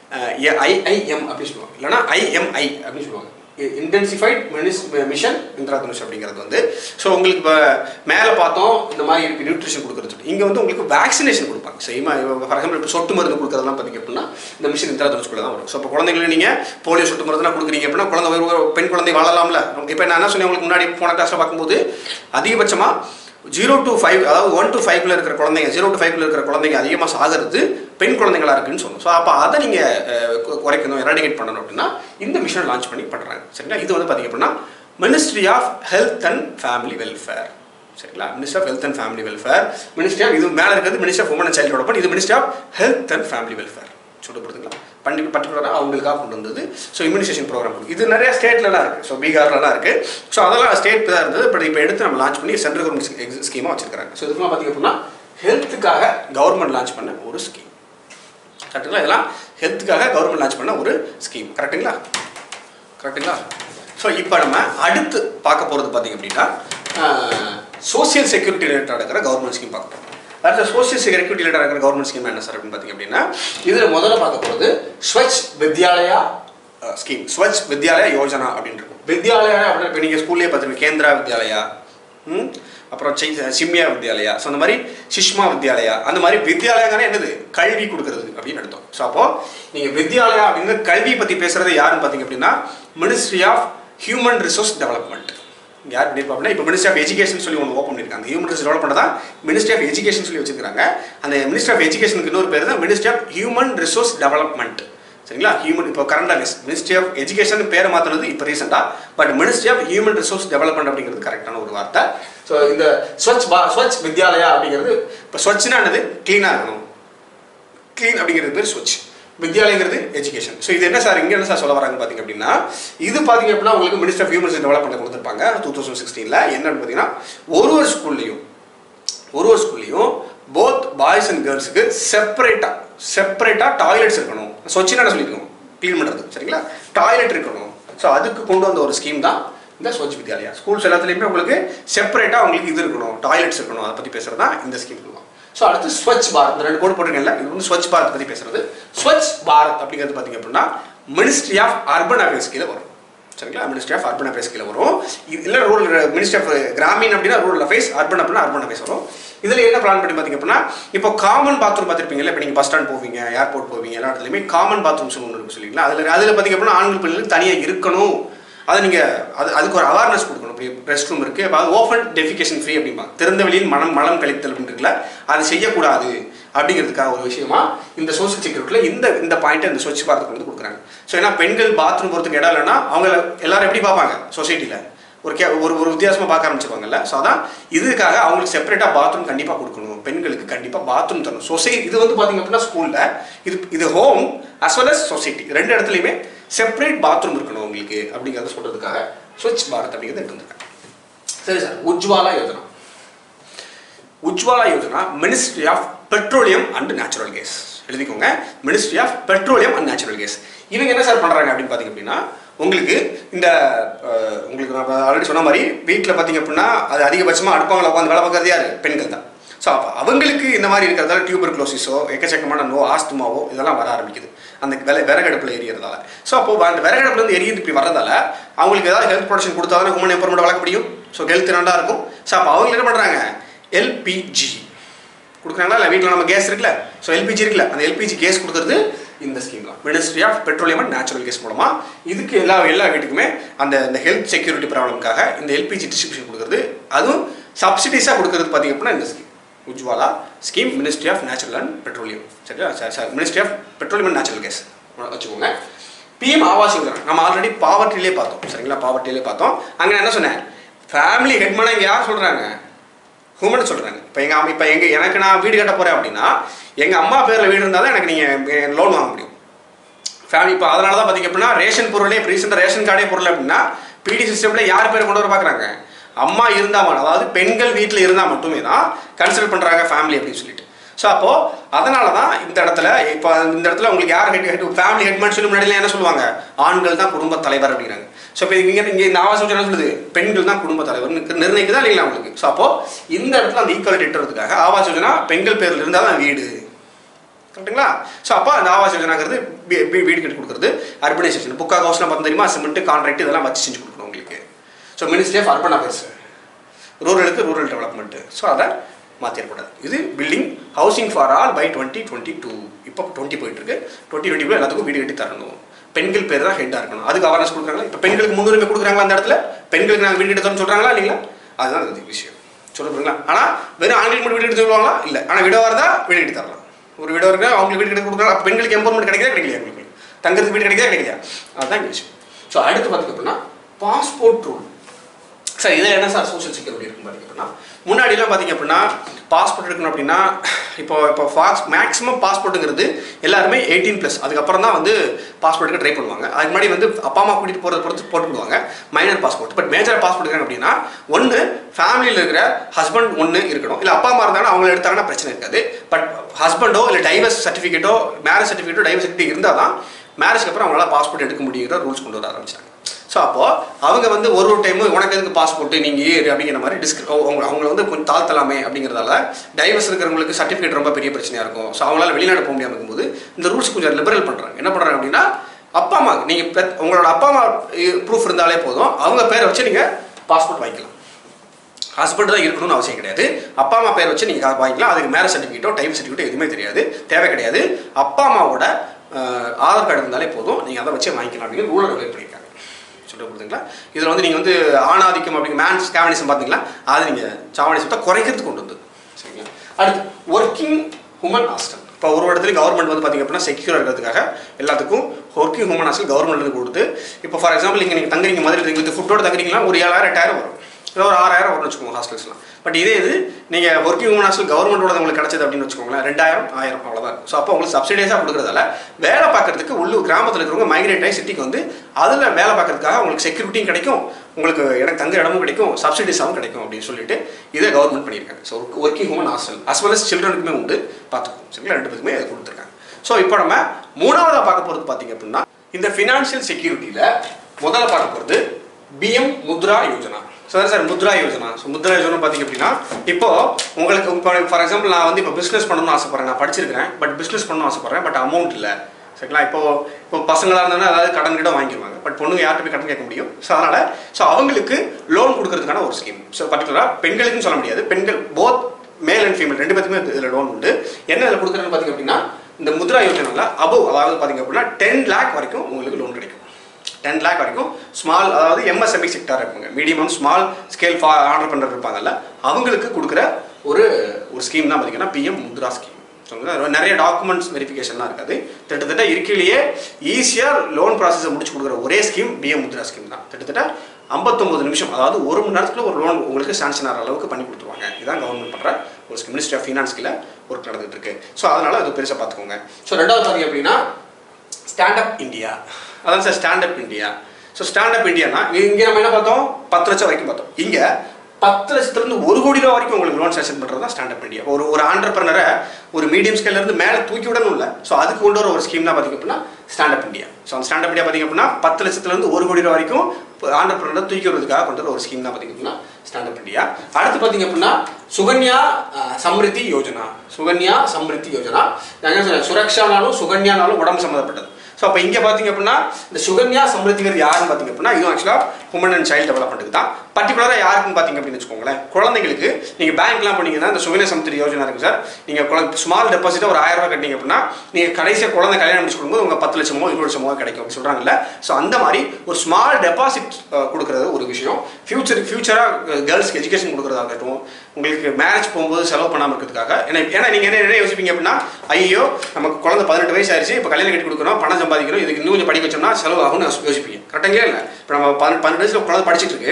ஐஐஎம் அப்படின்னு சொல்லுவாங்க இல்லைனா ஐஎம்ஐ அப்படின்னு சொல்லுவாங்க இன்டென்சிஃபைட் மினிஸ் மிஷன் இந்திரா தனுஷ் அப்படிங்கிறது வந்து ஸோ உங்களுக்கு இப்போ மேலே பார்த்தோம் இந்த மாதிரி இருக்கு நியூட்ரிஷன் கொடுக்குறது இங்கே வந்து உங்களுக்கு வேக்சினேஷன் கொடுப்பாங்க சரிமா ஃபார் எக்ஸாம்பிள் இப்போ சொட்டு மருந்து கொடுக்குறதெல்லாம் பார்த்தீங்க அப்படின்னா இந்த மிஷன் இந்திரா தனுஷ்குள்ள தான் வரும் ஸோ இப்போ குழந்தைங்களுக்கு நீங்கள் போலியோ சொட்டு மருந்துலாம் கொடுக்குறீங்க அப்படின்னா குழந்தை ஒரு ஒரு பெண் குழந்தை வாழலாம்ல இப்போ நான் என்ன சொன்னேன் உங்களுக்கு முன்னாடி போன கிளாஸில் பார்க்கும்போது அதிகபட்சமாக ஜீரோ டு ஃபைவ் அதாவது ஒன் டு ஃபைவ்ல இருக்கிற குழந்தைங்க ஜீரோ டு ஃபைவ்ல இருக்கிற குழந்தைங்க அதிகமாக சாகிறது பெண் குழந்தைங்களா இருக்குன்னு சொல்லணும் ஸோ அப்போ அதை நீங்கள் குறைக்கணும் எராடிகேட் பண்ணணும் அப்படின்னா இந்த மிஷன் லான்ச் பண்ணி பண்ணுறாங்க சரிங்களா இது வந்து பார்த்தீங்க அப்படின்னா ministry of health and family welfare சரிங்களா minister of health and family welfare ministry of இது மேலே இருக்கிறது minister of women and child development இது ministry of health and family welfare சொல்லப்படுதுங்களா பண்ணி பர்டிகுலராக அவங்களுக்காக கொண்டு வந்தது ஸோ இம்யூனைசேஷன் ப்ரோக்ராம் இது நிறைய ஸ்டேட்லலாம் இருக்குது ஸோ பீகார்லலாம் இருக்குது ஸோ அதெல்லாம் ஸ்டேட் தான் இருந்தது பட் இப்போ எடுத்து நம்ம லான்ச் பண்ணி சென்ட்ரல் கவர்மெண்ட் ஸ்கீமாக வச்சிருக்காங்க ஸோ இதுக்கெல்லாம் பார்த்திங்க அப்படின்னா ஹெல்த்துக்காக கவர்மெண்ட் லான்ச் பண்ண ஒரு ஸ்கீம் கரெக்டுங்களா இதெல்லாம் ஹெல்த்துக்காக கவர்மெண்ட் லான்ச் பண்ண ஒரு ஸ்கீம் கரெக்டுங்களா கரெக்டுங்களா ஸோ இப்போ நம்ம அடுத்து பார்க்க போகிறது பார்த்திங்க அப்படின்னா சோசியல் செக்யூரிட்டி ரிலேட்டட் இருக்கிற கவர்மெண்ட் ஸ்கீம் பார்க்க போகிறோம் அடுத்த சோசியல் செக்யூரிட்டி ரிலேட்டட் இருக்கிற கவர்மெண்ட் ஸ்கீம் என்ன சார் அப்படின்னு பார்த்தீங்க அப்படின்னா இதில் முதல்ல பார்க்க போகிறது ஸ்வச் வித்யாலயா ஸ்கீம் ஸ்வச் வித்யாலயா யோஜனா அப்படின்னு இருக்கும் வித்யாலயா அப்படின்னு இப்போ நீங்கள் ஸ்கூல்லேயே பார்த்துருக்கீங்க கேந்திரா வித்யாலயா ம் அப்புறம் சி சிம்யா வித்யாலயா ஸோ அந்த மாதிரி சிஷ்மா வித்யாலயா அந்த மாதிரி வித்யாலயாங்கன்னா என்னது கல்வி கொடுக்கறது அப்படின்னு அர்த்தம் ஸோ அப்போ நீங்கள் வித்யாலயா அப்படின்னு கல்வி பற்றி பேசுறது யாருன்னு பார்த்தீங்க அப்படின்னா ministry of human resource development யார் பண்ணியிருப்பாங்க இப்போ மினிஸ்ட்ரி ஆஃப் எஜுகேஷன் சொல்லி ஒன்று ஓப்பன் பண்ணியிருக்காங்க ஹியூமன் ரிசோர்ஸ் டெவலப் பண்ணதான் மினிஸ்ட்ரி ஆஃப் எஜுகேஷன் சொல்லி வச்சிருக்காங்க அந்த மினிஸ்ட்ரி ஆஃப் எஜுகேஷனுக்கு இன்னொரு பேர் தான் ministry of human resource development சரிங்களா ஹியூமன் இப்போ கரண்டாக மினிஸ்ட்ரி ஆஃப் எஜுகேஷன் பேரை மாற்றினது இப்போ ரீசெண்டாக but ministry of human resource development அப்படிங்கிறது கரெக்டான ஒரு வார்த்தை ஸோ இந்த ஸ்வச் பா ஸ்வச் வித்யாலயா அப்படிங்கிறது இப்போ ஸ்வச்னா என்னது க்ளீனாக இருக்கணும் க்ளீன் அப்படிங்கிறது பேர் ஸ்வச் வித்யாலயங்கிறது எஜுகேஷன் ஸோ இது என்ன சார் இங்கே என்ன சார் சொல்ல வராங்க பார்த்தீங்க அப்படின்னா இது பார்த்தீங்க அப்படின்னா உங்களுக்கு மினிஸ்டர் ஆஃப் ஹியூமன் டெவலப்மெண்ட் கொடுத்துருப்பாங்க டூ தௌசண்ட் சிக்ஸ்டீனில் என்னன்னு பார்த்தீங்கன்னா ஒரு ஒரு ஸ்கூல்லையும் ஒரு ஒரு ஸ்கூல்லையும் போத் பாய்ஸ் அண்ட் கேர்ள்ஸுக்கு செப்பரேட்டாக செப்பரேட்டாக டாய்லெட்ஸ் இருக்கணும் சொச்சினா என்ன சொல்லியிருக்கோம் க்ளீன் பண்ணுறது சரிங்களா டாய்லெட் இருக்கணும் ஸோ அதுக்கு கொண்டு வந்த ஒரு ஸ்கீம் தான் இந்த ஸ்வச் வித்யாலயா ஸ்கூல்ஸ் எல்லாத்துலேயுமே உங்களுக்கு செப்பரேட்டாக உங்களுக்கு இது இருக்கணும் டாய்லெட்ஸ் இருக்கணும் அதை பற்றி பேசுகிறது தான் இந்த ஸ்கீம் சொல்லுவோம் ஸோ அடுத்து ஸ்வச் பாரத் இந்த ரெண்டு கோடு போட்டிருக்கேன்ல இது வந்து ஸ்வச் பாரத் பற்றி பேசுறது ஸ்வச் பாரத் அப்படிங்கிறது பார்த்தீங்க அப்படின்னா மினிஸ்ட்ரி ஆஃப் அர்பன் அஃபேர்ஸ் கீழே வரும் சரிங்களா மினிஸ்ட்ரி ஆஃப் அர்பன் அஃபேர்ஸ் கீழே வரும் இது இல்லை ரூரல் மினிஸ்ட்ரி ஆஃப் கிராமீன் அப்படின்னா ரூரல் அஃபேர்ஸ் அர்பன் அப்படின்னா அர்பன் அஃபேர்ஸ் வரும் இதில் என்ன பிளான் பண்ணி பார்த்தீங்க அப்படின்னா இப்போ காமன் பாத்ரூம் பார்த்துருப்பீங்கல்ல இப்போ நீங்கள் பஸ் ஸ்டாண்ட் போவீங்க ஏர்போர்ட் போவீங்க எல்லா இடத்துலையுமே காமன் பாத்ரூம்ஸ் ஒன்று இருக்கு சொல்லிங்களா அதில் அதில் பார்த்தீங்க அப்படின்னா ஆண்கள் பெண்களுக்கு தனியாக இருக்கணும் அதை நீங்கள் அது அதுக்கு ஒரு அவேர்னஸ் கொடுக்கணும் இப்படி ரெஸ்ட் ரூம் இருக்குது இப்போ அது ஓப்பன் டெஃபிகேஷன் ஃப்ரீ அப்படிம்பாங்க திறந்த வெளியில் மனம் மலம் கழித்தல் அப்படின்னு இருக்குல்ல அது செய்யக்கூடாது அப்படிங்கிறதுக்காக ஒரு விஷயமா இந்த சோசியல் செக்யூரிட்டியில் இந்த இந்த பாயிண்ட்டை இந்த ஸ்வச் பாரத்துக்கு வந்து கொடுக்குறாங்க ஸோ ஏன்னா பெண்கள் பாத்ரூம் போகிறதுக்கு இடம் இல்லைன்னா அவங்க எல்லாரும் எப்படி பார்ப்பாங்க சொசைட்டியில் ஒரு கே ஒரு ஒரு வித்தியாசமாக பார்க்க ஆரம்பிச்சிருவாங்கல்ல ஸோ அதான் இதுக்காக அவங்களுக்கு செப்பரேட்டாக பாத்ரூம் கண்டிப்பாக கொடுக்கணும் பெண்களுக்கு கண்டிப்பாக பாத்ரூம் தரணும் சொசைட்டி இது வந்து பார்த்தீங்க அப்படின்னா ஸ்கூலில் இது இது home as well as society ரெண்டு இடத்துலையுமே செப்பரேட் பாத்ரூம் இருக்கணும் உங்களுக்கு அப்படிங்கிறத சொல்கிறதுக்காக ஸ்வச் பாரத் அப்படிங்கிறத எடுத்து வந்திருக்காங்க சரி sir Ujjwala Yojana Ujjwala Yojana ministry of petroleum and natural gas எழுதிக்கோங்க ministry of petroleum and natural gas இவங்க என்ன சார் பண்ணுறாங்க அப்படின்னு பார்த்தீங்க அப்படின்னா உங்களுக்கு இந்த அஹ், உங்களுக்கு நான் ஆல்ரெடி சொன்ன மாதிரி வீட்டில் பார்த்தீங்க அப்படின்னா அது அதிகபட்சமாக அடுப்பவங்களை உட்காந்து வேலை பார்க்கறது யார் பெண்கள் தான் ஸோ அப்போ அவங்களுக்கு இந்த மாதிரி இருக்கிறதால டியூபர் க்ளோசிஸோ எக்கச்சக்கமான நோ ஆஸ்துமாவோ இதெல்லாம் வர ஆரம்பிக்குது அந்த வில விறகடுப்பில் எரியறதால ஸோ அப்போ அந்த விறகடுப்புலேருந்து எரியுது இப்படி வரதால அவங்களுக்கு ஏதாவது ஹெல்த் ப்ரொடக்ஷன் கொடுத்தா தானே ஹியூமன் எம்பர்மெண்ட் வளர்க்க முடியும் ஸோ ஹெல்த் நல்லா இருக்கும் ஸோ அப்போ அவங்க என்ன பண்ணுறாங்க எல்பிஜி கொடுக்குறாங்களா இல்லை வீட்டில் நம்ம கேஸ் இருக்குல்ல ஸோ எல்பிஜி இருக்குல்ல அந்த எல்பிஜி கேஸ் கொடுக்குறது இந்த ஸ்கீம் தான் ministry of petroleum and natural gas மூலமாக இதுக்கு எல்லா எல்லா வீட்டுக்குமே அந்த இந்த ஹெல்த் செக்யூரிட்டி ப்ராப்ளம்காக இந்த எல்பிஜி டிஸ்ட்ரிபியூஷன் கொடுக்குறது அதுவும் சப்சிடிஸாக கொடுக்குறது பார்த்தீங்க அப்படின்னா இந்த scheme Ujjwala scheme ministry of natural and petroleum சரியா sir sir ministry of petroleum and natural gas வச்சுக்கோங்க பிஎம் ஆவாஸ் யோஜனா நம்ம ஆல்ரெடி பாவர்ட்டிலே பார்த்தோம் சரிங்களா பாவர்ட்டிலே பார்த்தோம் அங்கே நான் என்ன சொன்னேன் ஃபேமிலி ஹெட்மேனாக இங்கே யார் சொல்கிறாங்க ஹூமன் சொல்கிறாங்க இப்போ எங்கள் அம்மா இப்போ எங்கள் எனக்கு நான் வீடு கட்ட போகிறேன் அப்படின்னா எங்கள் அம்மா பேரில் வீடு இருந்தால் தான் எனக்கு நீங்கள் லோன் வாங்க முடியும் ஃபேமிலி இப்போ அதனால தான் பார்த்தீங்க அப்படின்னா ரேஷன் பொருளே இப்போ ரீசெண்டாக ரேஷன் கார்டே பொருள் அப்படின்னா பிடி சிஸ்டமில் யார் பேர் கொண்டு வர பார்க்குறாங்க அம்மா இருந்தால் மட்டும் அதாவது பெண்கள் வீட்டில் இருந்தால் மட்டுமே தான் கன்சிடர் பண்ணுறாங்க ஃபேமிலி அப்படின்னு சொல்லிட்டு ஸோ அப்போது அதனால தான் இந்த இடத்துல இப்போ இந்த இடத்துல உங்களுக்கு யார் ஹெட் ஹெட் ஃபேமிலி ஹெட்மேன் சொல்லி முன்னாடிலாம் என்ன சொல்லுவாங்க ஆண்கள் தான் குடும்ப தலைவர் அப்படிங்கிறாங்க ஸோ இப்போ இங்கே இங்கே இந்த ஆவாஸ் யோஜனா என்ன சொல்லுது பெண்கள் தான் குடும்ப தலைவர் நிர்ணயிக்குதா இல்லைங்களா உங்களுக்கு ஸோ அப்போது இந்த இடத்துல அந்த ஈக்குவாலிட்டி எட்டுறதுக்காக ஆவாஸ் யோஜனா பெண்கள் பேரில் இருந்தால் தான் வீடு கரெக்ட்டுங்களா ஸோ அப்போ அந்த ஆவாஸ் யோஜனாங்கிறது வீ- வீ- வீடு கட்டி கொடுக்குறது அர்பனைசேஷன் புக்கா ஹவுஸ்லாம் பார்த்து தெரியுமா சிமெண்ட் கான்ட்ராக்ட் இதெல்லாம் வச்சு செஞ்சு கொடுக்கணும் உங்களுக்கு so ministry of urban affairs ரூரலுக்கு ரூரல் டெவலப்மெண்ட் ஸோ அதை மாற்றிடக்கூடாது இது building housing for all by twenty twenty two இப்போ டுவெண்ட்டி போயிட்டு இருக்கு டுவெண்ட்டி டுவெண்ட்டி எல்லாத்துக்கும் வீடு கட்டி தரணும் பெண்கள் பேர் தான் ஹெட்டாக இருக்கணும் அதுக்கு அவேர்னஸ் கொடுக்குறாங்களா இப்போ பெண்களுக்கு முன்னுரிமை கொடுக்குறாங்களா அந்த இடத்துல பெண்களுக்கு நாங்கள் வீடு கட்டி தரோம்னு சொல்கிறாங்களா இல்லைங்களா அதுதான் அது விஷயம் சொல்ல போறீங்களா ஆனால் வெறும் ஆண்களுக்கு மட்டும் வீடு கட்டி தருவாங்களா இல்லை ஆனால் விடவா இருந்தால் வீடு கட்டி தரலாம் ஒரு விடவா இருக்கா அவங்களுக்கு வீடு கட்டி கொடுக்குறாங்க அப்போ பெண்களுக்கு எம்பவர்மெண்ட் கிடைக்கிறதா கிடைக்கலையா உங்களுக்கு தங்கறதுக்கு வீடு கிடைக்கிறதா கிடைக்கலையா அதுதான் இங்க விஷயம் ஸோ அடுத்து பார்த்திங்க அப்படின்னா பாஸ்போர்ட் ரூல் சார் இதில் என்ன சார் சோஷியல் செக்யூரிட்டி இருக்கும் பார்த்தீங்க அப்படின்னா முன்னாடிலாம் பார்த்தீங்க அப்படின்னா பாஸ்போர்ட் எடுக்கணும் அப்படின்னா இப்போ இப்போ ஃபாக்ஸ் மேக்ஸிமம் பாஸ்போர்ட்டுங்கிறது எல்லாருமே எயிட்டீன் ப்ளஸ் அதுக்கப்புறம் தான் வந்து பாஸ்போர்ட்டுக்கு ட்ரை பண்ணுவாங்க அதுக்கு முன்னாடி வந்து அப்பா அம்மா கூட்டிகிட்டு போகிறத பொறுத்து போட்டு விடுவாங்க minor passport but major passport இருக்காங்க அப்படின்னா ஒன்று ஃபேமிலியில் இருக்கிற ஹஸ்பண்ட் ஒன்று இருக்கணும் இல்லை அப்பா அம்மா இருந்தாங்கன்னா அவங்கள எடுத்தாங்கன்னா பிரச்சனை இருக்காது பட் ஹஸ்பண்டோ இல்லை டைவர்ஸ் சர்டிஃபிகேட்டோ மேரேஜ் சர்டிஃபிகேட்டோ டைவர்ஸ் சர்டிஃபிகேட் இருந்தால் தான் மேரேஜ்க்கு அப்புறம் அவங்களால பாஸ்போர்ட் எடுக்க முடியுங்கிற ரூல்ஸ் கொண்டு வர ஆரம்பிச்சாங்க ஸோ அப்போது அவங்க வந்து ஒரு ஒரு டைமும் உனக்கு எதுக்கு பாஸ்போர்ட் நீங்கள் ஏறு அப்படிங்கிற மாதிரி டிஸ்க் அவங்க அவங்கள வந்து கொஞ்சம் தாழ்த்தலாமே அப்படிங்கிறதால டைவர்ஸ் இருக்கிறவங்களுக்கு சர்டிஃபிகேட் ரொம்ப பெரிய பிரச்சனையாக இருக்கும் ஸோ அவங்களால வெளிநாடு போக முடியாமல் இருக்கும்போது இந்த ரூல்ஸ் கொஞ்சம் லிபரல் பண்ணுறாங்க என்ன பண்ணுறாங்க அப்படின்னா அப்பா அம்மா நீங்கள் பெத் உங்களோட அப்பா அம்மா ப்ரூஃப் இருந்தாலே போதும் அவங்க பேரை வச்சு நீங்கள் பாஸ்போர்ட் வாங்கிக்கலாம் ஹஸ்பண்ட் தான் இருக்கணும்னு அவசியம் கிடையாது அப்பா அம்மா பேர் வச்சு நீங்கள் வாங்கிக்கலாம் அதுக்கு மேரேஜ் சர்டிஃபிகேட்டோ டைம் சர்டிஃபிகேட்டோ எதுவுமே தெரியாது தேவை கிடையாது அப்பா அம்மாவோட அஹ், ஆதார் கார்டு இருந்தாலே போதும் நீங்கள் அதை வச்சு வாங்கிக்கலாம் அப்படின்னு ரூலை ரெகுலேட் பண்ணியிருக்காங்க சொல்லிட்டு கொடுத்தீங்களா இதில் வந்து நீங்கள் வந்து ஆணாதிக்கம் அப்படிங்க மேன் ஸ்கேவனிசம் பார்த்தீங்களா அது நீங்கள் சாவனிசத்தை குறைக்கிறதுக்கு கொண்டு வந்தது சரிங்களா அடுத்து ஒர்க்கிங் ஹுமன் ஹாஸ்டல் இப்போ ஒரு இடத்துல கவர்மெண்ட் வந்து பார்த்தீங்க அப்படின்னா செக்யூர் இருக்கிறதுக்காக எல்லாத்துக்கும் ஒர்க்கிங் ஹுமன் ஹாஸ்டல் கவர்மெண்ட்ல கொடுத்து இப்போ ஃபார் எக்ஸாம்பிள் இங்கே நீங்கள் தங்குறீங்க மதுரை வித் ஃபுட்டோட தங்குறீங்களா ஒரு ஏழாயிரம் எட்டாயிரம் வரும் இல்லை ஒரு ஆறாயிரம் வரும்னு வச்சுக்கோங்க ஹாஸ்டல்ஸ்லாம் பட் இதே இது நீங்கள் ஒர்க்கிங் உமன் ஹாஸ்டல் கவர்மெண்டோட உங்களுக்கு கிடைச்சது அப்படின்னு வச்சுக்கோங்களேன் ரெண்டாயிரம் ஆயிரம் அவ்வளோதான் இருக்கும் ஸோ அப்போ உங்களுக்கு சப்சிடைஸாக கொடுக்குறதால வேலை பார்க்கறதுக்கு உள்ளூர் கிராமத்தில் இருக்கிறவங்க மைக்ரேட் ஆகி சிட்டிக்கு வந்து அதில் வேலை பார்க்கறதுக்காக உங்களுக்கு செக்யூரிட்டியும் கிடைக்கும் உங்களுக்கு இடம் தங்க இடமும் கிடைக்கும் சப்சிடிஸாகவும் கிடைக்கும் அப்படின்னு சொல்லிட்டு இதை கவர்மெண்ட் பண்ணியிருக்காங்க so working women hostel as well as சில்ட்ரனுக்குமே உண்டு பார்த்துக்கோங்க சரிங்களா ரெண்டு பேருக்குமே அதை கொடுத்துருக்காங்க ஸோ இப்போ நம்ம மூணாவதாக பார்க்க போகிறது பார்த்தீங்க அப்படின்னா இந்த ஃபினான்ஷியல் செக்யூரிட்டியில் முதல்ல பார்க்க போகிறது PM Mudra Yojana sir sir Mudra Yojana so Mudra Yojana பார்த்தீங்க அப்படின்னா இப்போ உங்களுக்கு இப்போ ஃபார் எக்ஸாம்பிள் நான் வந்து இப்போ பிஸ்னஸ் பண்ணணும்னு ஆசைப்பட்றேன் நான் படிச்சிருக்கிறேன் பட் பிஸ்னஸ் பண்ணணும்னு ஆசைப்பட்றேன் பட் அமௌண்ட் இல்லை சரிங்களா இப்போ இப்போ பசங்களாக இருந்தாங்கன்னா அதாவது கடன் கிட்ட வாங்கிடுவாங்க பட் பொண்ணுங்க யார்கிட்ட போய் கடன் கேட்க முடியும் ஸோ அதனால் ஸோ அவங்களுக்கு லோன் கொடுக்கறதுக்கான ஒரு ஸ்கீம் ஸோ பர்டிகுலராக பெண்களுக்குன்னு சொல்ல முடியாது பெண்கள் போத் மேல் அண்ட் ஃபீமேல் ரெண்டு பேத்துக்குமே இதில் லோன் உண்டு என்ன இதில் கொடுக்குறேன்னு பார்த்தீங்க அப்படின்னா இந்த முத்ரா யோஜனாவில் அபவ் அதாவது பார்த்தீங்க அப்படின்னா டென் லேக் வரைக்கும் உங்களுக்கு லோன் கிடைக்கும் டென் லேக் வரைக்கும் ஸ்மால் அதாவது எம்எஸ்எம்இ செக்டார் இருப்பாங்க மீடியம் ஸ்மால் ஸ்கேல் ஃபா ஆர்டர் பண்ணுறது இருப்பாங்கல்ல அவங்களுக்கு கொடுக்குற ஒரு ஒரு ஸ்கீம் தான் பார்த்தீங்கன்னா பிஎம் முத்ரா ஸ்கீம் ஸோ நிறைய டாக்குமெண்ட்ஸ் வெரிஃபிகேஷன்லாம் இருக்காது கிட்டத்தட்ட இருக்கையிலேயே ஈஸியாக லோன் ப்ராசஸை முடிச்சு கொடுக்குற ஒரே ஸ்கீம் பிஎம் முத்ரா ஸ்கீம் தான் கிட்டத்தட்ட ஐம்பத்தொம்பது நிமிஷம் அதாவது ஒரு மணி நேரத்தில் ஒரு லோன் உங்களுக்கு சாங்ஷன் ஆகிற அளவுக்கு பண்ணி கொடுத்துருவாங்க இதுதான் கவர்மெண்ட் பண்ணுற ஒரு ஸ்கீம் மினிஸ்ட்ரி ஆஃப் ஃபினான்ஸ் கீழே ஒர்க் நடந்துட்டு இருக்கு ஸோ அதனால் அது பெருசாக பார்த்துக்கோங்க ஸோ ரெண்டாவது பார்த்தீங்க அப்படின்னா ஸ்டாண்டப் இந்தியா அதான் சார் ஸ்டாண்டப் இந்தியா ஸோ ஸ்டாண்டப் இந்தியானா இங்கே நம்ம என்ன பார்த்தோம் பத்து லட்சம் வரைக்கும் பார்த்தோம் இங்கே பத்து லட்சத்துலேருந்து ஒரு கோடி ரூபா வரைக்கும் உங்களுக்கு லோன் சேஷன் பண்ணுறது தான் ஸ்டாண்டப் இந்தியா ஒரு ஒரு ஆண்டர்பனரை ஒரு மீடியம் ஸ்கேல்லேருந்து மேலே தூக்கி விடணும் இல்லை ஸோ அதுக்கு கொண்டு வர ஒரு ஸ்கீம் தான் பார்த்திங்க அப்படின்னா ஸ்டாண்டப் இந்தியா ஸோ அந்த ஸ்டாண்டப் இந்தியா பார்த்திங்க அப்படின்னா பத்து லட்சத்துலேருந்து ஒரு கோடி ரூபா வரைக்கும் ஆண்டர்பனரை தூக்கி விடுறதுக்காக கொண்டு வர ஒரு ஸ்கீம் தான் பார்த்திங்க அப்படின்னா ஸ்டாண்டப் இந்தியா அடுத்து பார்த்திங்க அப்படின்னா சுகன்யா அஹ், சம்ரித்தி யோஜனா சுகன்யா சம்ரித்தி யோஜனா நான் என்ன சொல்றேன் சுரக்ஷானாலும் சுகன்யானாலும் உடம்பு சம்மந்தப்பட்டது ஸோ அப்போ இங்கே பார்த்தீங்க அப்படின்னா இந்த சுகன்யா சம்ருத்திங்கிறது யாருன்னு பார்த்தீங்க அப்படின்னா இதுவும் ஆக்சுவலாக உமன் அண்ட் சைல்டு டெவலப்மெண்ட்டுக்கு தான் பர்டிகுலராக யாருக்குன்னு பார்த்தீங்க அப்படின்னு வச்சுக்கோங்களேன் குழந்தைங்களுக்கு நீங்கள் பேங்க்லாம் பண்ணீங்கன்னா இந்த சுகன்யா சம்ருத்தி யோஜனா இருக்குது சார் நீங்கள் குழந்தை ஸ்மால் டெபாசிட்டாக ஒரு ஆயிரம் ரூபாய் கட்டிங்க அப்படின்னா நீங்கள் கடைசியாக குழந்தை கல்யாணம் முடிச்சு கொடுக்கும்போது உங்கள் பத்து லட்சமோ இருபது லட்சமோ கிடைக்கும் அப்படின்னு சொல்கிறாங்கல்ல ஸோ அந்த மாதிரி ஒரு ஸ்மால் டெபாசிட் கொடுக்குறது ஒரு விஷயம் ஃபியூச்சர் ஃபியூச்சராக கேர்ள்ஸ்க்கு எஜுகேஷன் கொடுக்குறதாகட்டும் உங்களுக்கு மேரேஜ் போகும்போது செலவு பண்ணாமல் இருக்கிறதுக்காக ஏன்னா ஏன்னா நீங்கள் என்ன என்ன யோசிப்பீங்க அப்படின்னா ஐயோ நமக்கு குழந்தை பதினெட்டு வயசு ஆயிடுச்சு இப்போ கல்யாணம் கட்டி கொடுக்குறோம் பணம் சம்பாதிக்கிறோம் இதுக்கு இன்னும் கொஞ்சம் படிக்க வச்சோம்னா செலவு ஆகும்னு யோசிப்பீங்க கரெக்டாங்களே இல்லை இப்போ நம்ம பதினெட்டு பன்னெண்டு வயசுல குழந்தை படிச்சிட்டு இருக்கு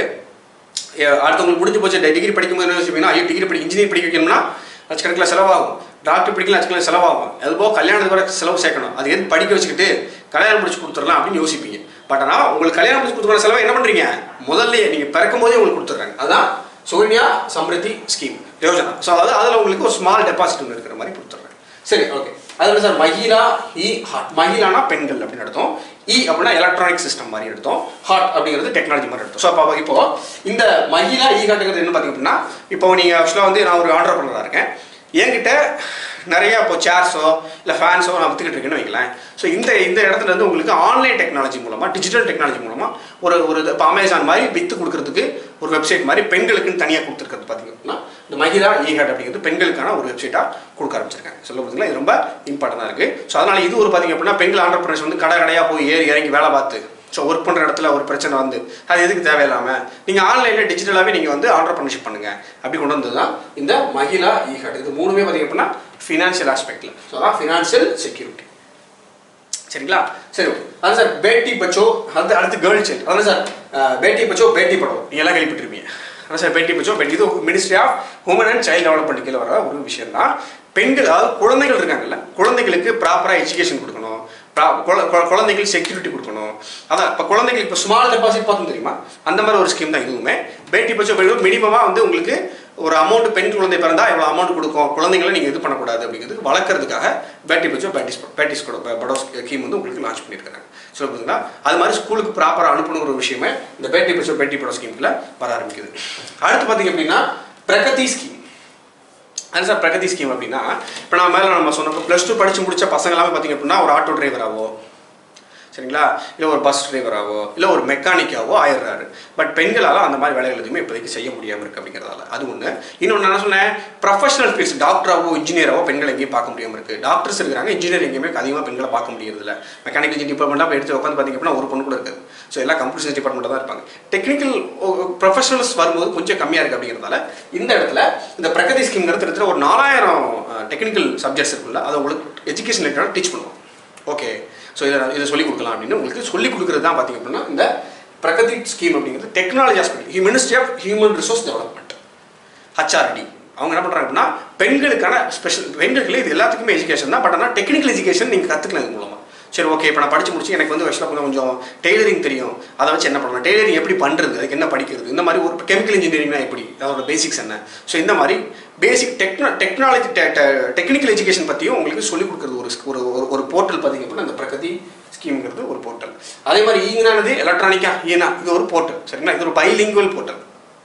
ஏ, அடுத்தவங்களுக்கு முடிஞ்சு போச்சு டிகிரி படிக்கும்போது என்ன யோசிப்பீங்கன்னா ஐயோ டிகிரி படி இன்ஜினியர் படிக்க வைக்கணும்னா லட்சக்கணக்கில் செலவாகும் டாக்டர் படிக்கலாம் லட்சக்கணக்கில் செலவாகும் அது போக கல்யாணத்துக்கு வர செலவு சேர்க்கணும் அது எது படிக்க வச்சுக்கிட்டு கல்யாணம் முடிச்சு கொடுத்துடலாம் அப்படின்னு யோசிப்பீங்க பட் ஆனால் உங்களுக்கு கல்யாணம் முடிச்சு கொடுத்துற செலவை என்ன பண்ணுறீங்க முதல்லயே நீங்கள் பிறக்கும் போதே உங்களுக்கு கொடுத்துட்றாங்க அதான் சுகன்யா சம்ரித்தி ஸ்கீம் யோஜனா ஸோ அதாவது அதில் உங்களுக்கு ஒரு ஸ்மால் டெபாசிட் ஒன்று இருக்கிற மாதிரி கொடுத்துட்றாங்க சரி ஓகே அதில் சார் மகிழா இ ஹார்ட் மகிழானா பெண்கள் அப்படின்னு எடுத்தோம் இ அப்படின்னா எலக்ட்ரானிக் சிஸ்டம் மாதிரி எடுத்தோம் ஹார்ட் அப்படிங்கிறது டெக்னாலஜி மாதிரி எடுத்தோம் ஸோ அப்போ இப்போ இந்த மகிழா இ ஹார்ட்டுங்கிறது என்ன பார்த்தீங்க அப்படின்னா இப்போ நீங்கள் ஆக்சுவலாக வந்து நான் ஒரு ஆர்டர் பண்ணுறதா இருக்கேன் என்கிட்ட நிறைய இப்போ சேர்ஸோ இல்லை ஃபேன்ஸோ நான் வித்துக்கிட்டு இருக்கேன்னு வைங்களேன் ஸோ இந்த இந்த இடத்துல இருந்து உங்களுக்கு ஆன்லைன் டெக்னாலஜி மூலமாக டிஜிட்டல் டெக்னாலஜி மூலமாக ஒரு ஒரு இப்போ அமேசான் மாதிரி வித்து கொடுக்கறதுக்கு ஒரு வெப்சைட் மாதிரி பெண்களுக்குன்னு தனியாக கொடுத்துருக்கிறது பார்த்தீங்க அப்படின்னா இந்த மகிழா ஈஹாட் அப்படிங்கிறது பெண்களுக்கான ஒரு வெப்சைட்டாக கொடுக்க ஆரம்பிச்சிருக்காங்க சொல்ல பார்த்தீங்களா இது ரொம்ப இம்பார்ட்டண்டாக இருக்குது ஸோ அதனால் இது ஒரு பார்த்தீங்க அப்படின்னா பெண்கள் ஆண்டர்பிரனர்ஸ் வந்து கடை கடையாக போய் ஏறி இறங்கி வேலை பார்த்து ஸோ ஒர்க் பண்ணுற இடத்துல ஒரு பிரச்சனை வந்து அது எதுக்கு தேவையில்லாமல் நீங்கள் ஆன்லைனில் டிஜிட்டலாகவே நீங்கள் வந்து ஆண்டர்பிரினர்ஷிப் பண்ணுங்கள் அப்படி கொண்டு வந்தது தான் இந்த மகிழா ஈஹாட் இது மூணுமே பார்த்தீங்க அப்படின்னா ஃபினான்ஷியல் ஆஸ்பெக்டில் ஸோ அதான் ஃபினான்ஷியல் செக்யூரிட்டி சரிங்களா சரி அதான் சார் பேட்டி பச்சோ அது அடுத்து கேர்ள் சைல்டு அதான் சார் அஹ், பேட்டி பச்சோ பேட்டி படோ நீங்க எல்லாம் கேள்விப்பட்டிருப்பீங்க அதான் சார் பேட்டி பச்சோ பேட்டி இது ministry of women and child development கீழே வர ஒரு விஷயம் தான் பெண்கள் அதாவது குழந்தைகள் இருக்காங்கல்ல குழந்தைகளுக்கு ப்ராப்பராக எஜுகேஷன் கொடுக்கணும் pra- குழ- குழ- குழந்தைகளுக்கு செக்யூரிட்டி கொடுக்கணும் அதான் இப்போ குழந்தைங்களுக்கு இப்போ ஸ்மால் டெபாசிட் பார்த்தோம் தெரியுமா அந்த மாதிரி ஒரு ஸ்கீம் தான் இதுவுமே பேட்டி பச்சோ பெண்கள் மினிமமாக வந்து உங்களுக்கு ஒரு அமௌண்ட் பெண் குழந்தை பிறந்தா எவ்வளோ அமௌண்ட் கொடுக்கும் குழந்தைங்களை நீங்கள் இது பண்ணக்கூடாது அப்படிங்கிறது வளர்க்கறதுக்காக பேட்டி பச்சோ பேட்டிஸ் பேட்டிஸ் படோ ஸ்கீம் வந்து உங்களுக்கு லான்ச் பண்ணியிருக்காங்க ஸோ பார்த்தீங்கன்னா அது மாதிரி ஸ்கூலுக்கு ப்ராப்பராக அனுப்பணுங்கிற ஒரு விஷயமே இந்த பேட்டி பச்சோ பேட்டி படோ ஸ்கீமில் வர ஆரம்பிக்குது அடுத்து பார்த்தீங்க அப்படின்னா பிரகதி ஸ்கீம் அது சார் பிரகதி ஸ்கீம் அப்படின்னா இப்போ நான் மேலே நம்ம சொன்னப்போ ப்ளஸ் டூ படித்து முடிச்ச பசங்க எல்லாமே பார்த்தீங்க அப்படின்னா ஒரு ஆட்டோ டிரைவராகவோ சரிங்களா இல்லை ஒரு பஸ் டிரைவராகவோ இல்லை ஒரு மெக்கானிக்காவோ ஆயிடுறாரு பட் பெண்களால் அந்த மாதிரி வேலைகள் எதுவுமே இப்போதைக்கு செய்ய முடியாமல் இருக்குது அப்படிங்கிறதால அது ஒன்று இன்னொன்று என்ன சொன்னேன் ப்ரொஃபஷனல் ஃபீல்ட்ஸ் டாக்டராகவோ இன்ஜினியராகவோ பெண்கள் எங்கேயும் பார்க்க முடியாமல் இருக்குது டாக்டர்ஸ் இருக்கிறாங்க இன்ஜினியர் எங்கேயுமே அதிகமாக பெண்களை பார்க்க முடியறதில்ல மெக்கானிக்கல் இன்ஜினியர் டிபார்ட்மெண்ட்டாக எடுத்து உட்காந்து பார்த்தீங்க அப்படின்னா ஒரு பொண்ணு கூட இருக்காது ஸோ எல்லாம் கம்ப்யூட்டர் சயின்ஸ் டிபார்ட்மெண்ட் தான் இருப்பாங்க டெக்னிக்கல் ப்ரொஃபஷனல்ஸ் வரும்போது கொஞ்சம் கம்மியாக இருக்குது அப்படிங்கிறதால இந்த இடத்துல இந்த பிரகதி ஸ்கீம்ங்கிறது கிட்டத்தட்ட ஒரு நாலாயிரம் டெக்னிக்கல் சப்ஜெக்ட்ஸ் இருக்குல்ல அதை உங்களுக்கு எஜுகேஷன் ரிலேட்டடாக டீச் பண்ணுவோம் ஓகே ஸோ இதை இதை சொல்லிக் கொடுக்கலாம் அப்படின்னு உங்களுக்கு சொல்லிக் கொடுக்குறது தான் பார்த்தீங்க அப்படின்னா இந்த பிரகதி ஸ்கீம் அப்படிங்கிறது technology hospital ministry of human resource development HRD அவங்க என்ன பண்ணுறாங்க அப்படின்னா பெண்களுக்கான ஸ்பெஷல் பெண்களுக்கு இது எல்லாத்துக்குமே எஜுகேஷன் தான் பட் ஆனால் டெக்னிக்கல் எஜுகேஷன் நீங்கள் கற்றுக்கலாம் இது மூலமாக சரி ஓகே இப்போ நான் படிச்சு முடிச்சு எனக்கு வந்து ஆக்சுவலாக கொஞ்சம் கொஞ்சம் டெய்லரிங் தெரியும் அதை வச்சு என்ன பண்ணலாம் டெய்லரிங் எப்படி பண்ணுறது அதுக்கு என்ன படிக்கிறது இந்த மாதிரி ஒரு கெமிக்கல் இன்ஜினியரிங்னா எப்படி அதோட பேசிக்ஸ் என்ன ஸோ இந்த மாதிரி பேசிக் டெக்னா டெக்னாலஜி டெக்னிக்கல் எஜுகேஷன் பற்றியும் உங்களுக்கு சொல்லிக் கொடுக்குறது ஒரு ஒரு ஒரு- ஒரு போர்ட்டல் பார்த்தீங்க அப்படின்னா அந்த பிரகதி ஸ்கீம்ங்கிறது ஒரு போர்ட்டல் அதே மாதிரி ஈங்கனானது எலக்ட்ரானிக்கா ஈனா இது ஒரு போர்ட்டல் சரிங்களா இது ஒரு bilingual portal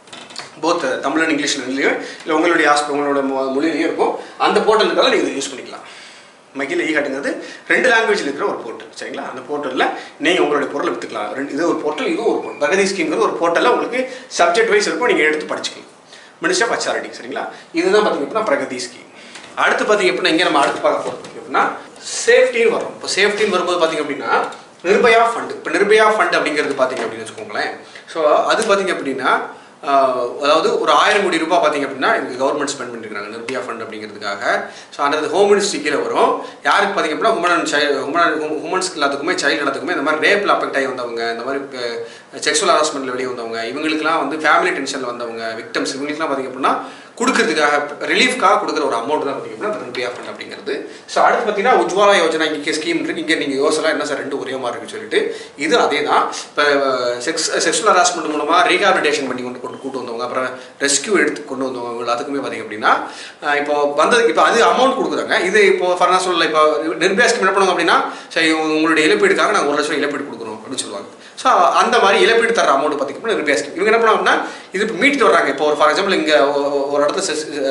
both Tamil and English ரெண்டுலையும் இல்லை உங்களுடைய ஆஸ்ப உங்களோட மொ- மொழியிலையும் இருக்கும் அந்த போர்ட்டலுக்காக நீங்கள் யூஸ் பண்ணிக்கலாம் மகிழ ஈ காட்டுங்கிறது ரெண்டு லாங்குவேஜில் இருக்கிற ஒரு போர்ட்டல் சரிங்களா அந்த போர்ட்டலில் நீங்கள் உங்களுடைய பொருளை விற்றுக்கலாம் ரெண்டு இது ஒரு போர்ட்டல் இதுவும் ஒரு போர்ட்டல் பிரகதி ஸ்கீம்ங்கிறது ஒரு போர்ட்டலில் உங்களுக்கு சப்ஜெக்ட் வைஸ் இருக்கும் நீங்கள் எடுத்து படிச்சுக்கலாம் மினிஸ்டர் ஆஃப் ஹச்ஆர்டி சரிங்களா இதுதான் பார்த்தீங்க அப்படின்னா பிரகதி ஸ்கீம் அடுத்து பார்த்தீங்க அப்படின்னா இங்கே நம்ம அடுத்து பார்க்க போகிறோம் அப்படின்னா சேஃப்டின்னு வரும் இப்போ சேஃப்டின்னு வரும்போது பார்த்தீங்க அப்படின்னா நிர்பயா ஃபண்ட் இப்போ நிர்பயா ஃபண்ட் அப்படிங்கிறது பார்த்தீங்க அப்படின்னு வச்சுக்கோங்களேன் ஸோ அது பார்த்தீங்க அப்படின்னா ஆஹ், அதாவது ஒரு ஆயிரம் கோடி ரூபாய் பார்த்தீங்க அப்படின்னா இதுக்கு கவர்மெண்ட் ஸ்பெண்ட் பண்ணிருக்காங்க நிர்பயா ஃபண்ட் அப்படிங்கிறதுக்காக ஸோ அந்த ஹோம் மினிஸ்ட்ரி கீழே வரும் யாருக்கு பார்த்தீங்க அப்படின்னா உமன் அண்ட் சைல்டு உமன் உமன்ஸ்க்கு எல்லாத்துக்குமே சைல்டு எல்லாத்துக்குமே இந்த மாதிரி ரேப்பில் அஃபெக்ட் ஆகி வந்தவங்க இந்த மாதிரி செக்ஷுவல் ஹராஸ்மெண்ட்டில் வெளியே வந்தவங்க இவங்களுக்குலாம் வந்து ஃபேமிலி டென்ஷனில் வந்தவங்க விக்டம்ஸ் இவங்களுக்குலாம் பார்த்தீங்க அப்படின்னா கொடுக்கறதுக்காக ரிலீஃப்காக கொடுக்குற ஒரு அமௌண்ட் தான் பார்த்தீங்க அப்படின்னா நிர்பயா ஃபண்ட் அப்படிங்கிறது ஸோ அடுத்து பார்த்தீங்கன்னா உஜ்வாலா யோஜனா இங்கே ஸ்கீம் இருக்கு இங்கே நீங்கள் யோசலாம் என்ன சார் ரெண்டு ஒரே மாதிரி இருக்குன்னு சொல்லிட்டு இது அதே தான் இப்போ செக்ஸ் செக்ஷுவல் ஹராஸ்மெண்ட் மூலமாக ரீஹாபிலிட்டேஷன் பண்ணி கொண்டு கொண்டு கூட்டு வந்தவங்க அப்புறம் ரெஸ்கியூ எடுத்து கொண்டு வந்தவங்க இவங்க எல்லாத்துக்குமே பார்த்தீங்க அப்படின்னா அஹ் இப்போ வந்ததுக்கு இப்போ அது அமௌண்ட் கொடுக்குறாங்க இது இப்போ ஃபார் நான் சொல்லல இப்போ நிர்பயா ஸ்கீம் என்ன பண்ணுவாங்க அப்படின்னா சரி உங்களுடைய இழப்பீடுக்காக நாங்கள் ஒரு லட்சம் இழப்பீடு கொடுக்குறோம் அப்படின்னு சொல்லுவாங்க ஸோ அந்த மாதிரி இழப்பீடு தர அமௌண்ட் பார்த்தீங்கன்னா நிர்பயா ஸ்கீம் இவங்க என்ன பண்ணுவாங்கன்னா இது இப்போ மீட்டு வர்றாங்க இப்போ ஒரு ஃபார் எக்ஸாம்பிள் இங்கே ஒரு இடத்துல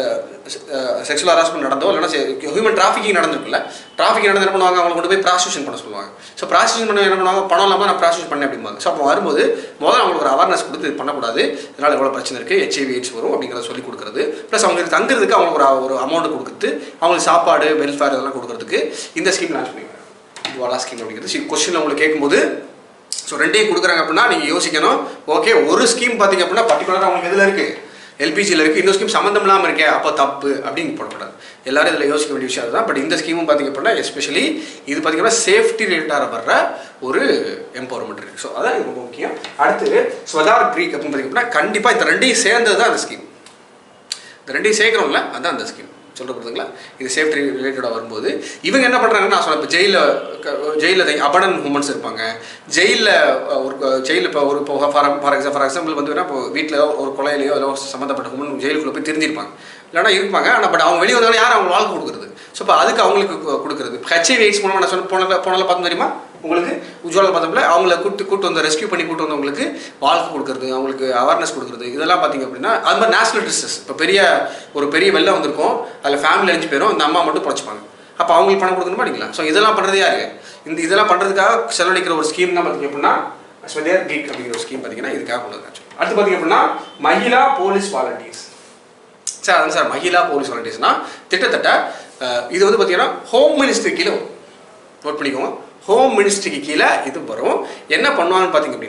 செக்ஷுவல் ஹராஸ்மெண்ட் நடந்தோ இல்லைன்னா ஹியூமன் டிராஃபிக்கிங் நடந்திருக்குல்ல டிராஃபிக் நடந்து என்ன பண்ணுவாங்க அவங்க கொண்டு போய் ப்ராஸ்டியூஷன் பண்ண சொல்லுவாங்க ஸோ ப்ராஸ்டியூஷன் பண்ண என்ன பண்ணுவாங்க பணம் இல்லாமல் நான் ப்ராஸ்டியூஷன் பண்ணேன் அப்படிம்பாங்க ஸோ அப்போ வரும்போது முதல்ல அவங்களுக்கு ஒரு அவேர்னஸ் கொடுத்து இது பண்ணக்கூடாது இதனால் எவ்வளோ பிரச்சனை இருக்குது ஹெச்ஐவி எய்ட்ஸ் வரும் அப்படிங்கிறத சொல்லி கொடுக்குறது ப்ளஸ் அவங்களுக்கு தங்குறதுக்கு அவங்களுக்கு ஒரு ஒரு அமௌண்ட் கொடுத்து அவங்களுக்கு சாப்பாடு வெல்ஃபேர் இதெல்லாம் கொடுக்கறதுக்கு இந்த ஸ்கீம் லான்ச் பண்ணிக்கிறாங்க வாலா ஸ்கீம் அப்படிங்கிறது கொஸ்டின் உங்களுக்கு கேட்கும்போது ஸோ ரெண்டையும் கொடுக்குறாங்க அப்படின்னா நீங்கள் யோசிக்கணும் ஓகே ஒரு ஸ்கீம் பார்த்தீங்க அப்படின்னா பர்டிகுலராக அவங்களுக்கு எதில் இருக்குது எல்பிஜியில் இருக்குது இன்னொரு ஸ்கீம் சம்மந்தம் இல்லாமல் இருக்கே அப்போ தப்பு அப்படின்னு போடக்கூடாது எல்லாரும் இதில் யோசிக்க வேண்டிய விஷயம் தான் பட் இந்த ஸ்கீமும் பார்த்தீங்க அப்படின்னா எஸ்பெஷலி இது பார்த்தீங்கன்னா சேஃப்டி ரிலேட்டாக வர்ற ஒரு எம்பவர்மெண்ட் இருக்குது ஸோ அதான் இது ரொம்ப முக்கியம் அடுத்து ஸ்வதார் க்ரீக் அப்படின்னு பார்த்தீங்க அப்படின்னா கண்டிப்பாக இந்த ரெண்டையும் சேர்ந்தது தான் அந்த ஸ்கீம் இந்த ரெண்டையும் சேர்க்குறோம்ல அதான் அந்த ஸ்கீம் சொல்ல புரியுதுங்களா இது சேஃப்டி ரிலேட்டடாக வரும்போது இவங்க என்ன பண்ணுறாங்கன்னா நான் சொன்னேன் இப்போ ஜெயிலில் ஜெயிலில் அபடன் உமன்ஸ் இருப்பாங்க ஜெயிலில் ஒரு ஜெயிலில் இப்போ ஒரு இப்போ for for example for example வந்து வேணா இப்போ வீட்டில் ஒரு கொலையிலையோ ஏதோ சம்மந்தப்பட்ட உமன் ஜெயிலுக்குள்ளே போய் தெரிஞ்சிருப்பாங்க இல்லைனா இருப்பாங்க ஆனால் பட் அவங்க வெளியே வந்தாலும் யார் அவங்க வாழ்க்கை கொடுக்குறது ஸோ இப்போ அதுக்கு அவங்களுக்கு கு- கொடுக்குறது ஹெச்ஐவி எய்ட்ஸ் மூலமாக நான் சொன்ன போன போனால பார்த்தோம் தெரியுமா உங்களுக்கு உஜ்வாலா பார்த்தோம்ல அவங்கள கூட்டு கூட்டு வந்து ரெஸ்க்யூ பண்ணி கூட்டு வந்தவங்களுக்கு வாழ்க்கை கொடுக்குறது அவங்களுக்கு அவேர்னஸ் கொடுக்குறது இதெல்லாம் பார்த்தீங்க அப்படின்னா அது மாதிரி நேஷனல் டிஸ்டஸ் இப்போ பெரிய ஒரு பெரிய வெள்ளம் வந்திருக்கும் அதில் ஃபேமிலி அழிஞ்சு போயிடும் இந்த அம்மா மட்டும் பொழைச்சிப்பாங்க அப்போ அவங்களுக்கு பணம் கொடுக்கணுமா பண்ணிக்கலாம் ஸோ இதெல்லாம் பண்ணுறது யாரு இந்த இதெல்லாம் பண்ணுறதுக்காக செலவழிக்கிற ஒரு ஸ்கீம் தான் பார்த்தீங்க அப்படின்னா ஸ்வதேர் கீக் அப்படிங்கிற ஒரு ஸ்கீம் பார்த்தீங்கன்னா இதுக்காக கொண்டு வந்தாச்சு அடுத்து பார்த்தீங்க அப்படின்னா மகிழா போலீஸ் வாலண்டியர்ஸ் சார் அதான் சார் மகிழா போலீஸ் வாலண்டியர்ஸ்னா கிட்டத்தட்ட அஹ், இது வந்து பார்த்தீங்கன்னா ஹோம் மினிஸ்ட்ரி கீழே வரும் நோட் பண்ணிக்கோங்க ஹோம் மினிஸ்ட்ரிக்கு கீழே இது வரும் என்ன பண்ணுவாங்கன்னு பார்த்தீங்க அப்படின்னா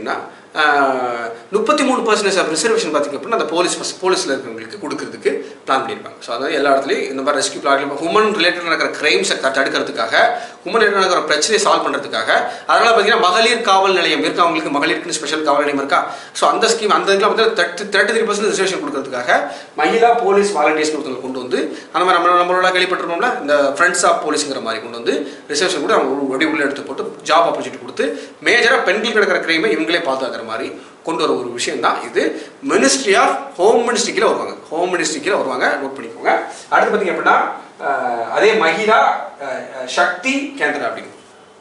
முப்பத்தி மூணு பர்சன்டேஜ் ஆஃப் ரிசர்வேஷன் பார்த்திங்க அப்படின்னா அந்த போலீஸ் போலீஸில் இருக்கிறவங்களுக்கு கொடுக்கறதுக்கு பிளான் பண்ணியிருப்பாங்க ஸோ அதாவது எல்லா இடத்துலையும் இந்த மாதிரி ரெஸ்கியூ பிளான் ஹுமன் ரிலேட்டட் நடக்கிற கிரைம்ஸை தடுக்கிறதுக்காக ஹுமன் ரிலேட்டட் நடக்கிற பிரச்சனையை சால்வ் பண்ணுறதுக்காக அதனால் பார்த்தீங்கன்னா மகளிர் காவல் நிலையம் இருக்கா அவங்களுக்கு மகளிருக்கு ஸ்பெஷல் காவல் நிலையம் இருக்கா ஸோ அந்த ஸ்கீம் அந்த இதில் வந்து thirty thirty three percent reservation கொடுக்கறதுக்காக மகிழா போலீஸ் வாலண்டியர்ஸ் ஒருத்தவங்க கொண்டு வந்து அந்த மாதிரி நம்ம நம்மளோட கேள்விப்பட்டிருக்கோம்ல இந்த ஃப்ரெண்ட்ஸ் ஆஃப் போலீஸுங்கிற மாதிரி கொண்டு வந்து ரிசர்வேஷன் கூட அவங்க வடி உள்ள எடுத்து போட்டு ஜாப் ஆப்பர்ச்சுனிட்டி கொடுத்து மேஜராக பெண்களுக்கு நடக்கிற கிரைமை இவங்களே பாதுகாக்கிற மாதிரி கொண்டு வர ஒரு விஷயம் தான் இது மினிஸ்ட்ரி ஆஃப் ஹோம் மினிஸ்ட்ரி கீழே வருவாங்க ஹோம் மினிஸ்ட்ரி கீழே வருவாங்க நோட் பண்ணிக்கோங்க அடுத்து பார்த்தீங்க அப்படின்னா அஹ், அதே மகிழா அஹ், அஹ், சக்தி கேந்திரா அப்படின்னு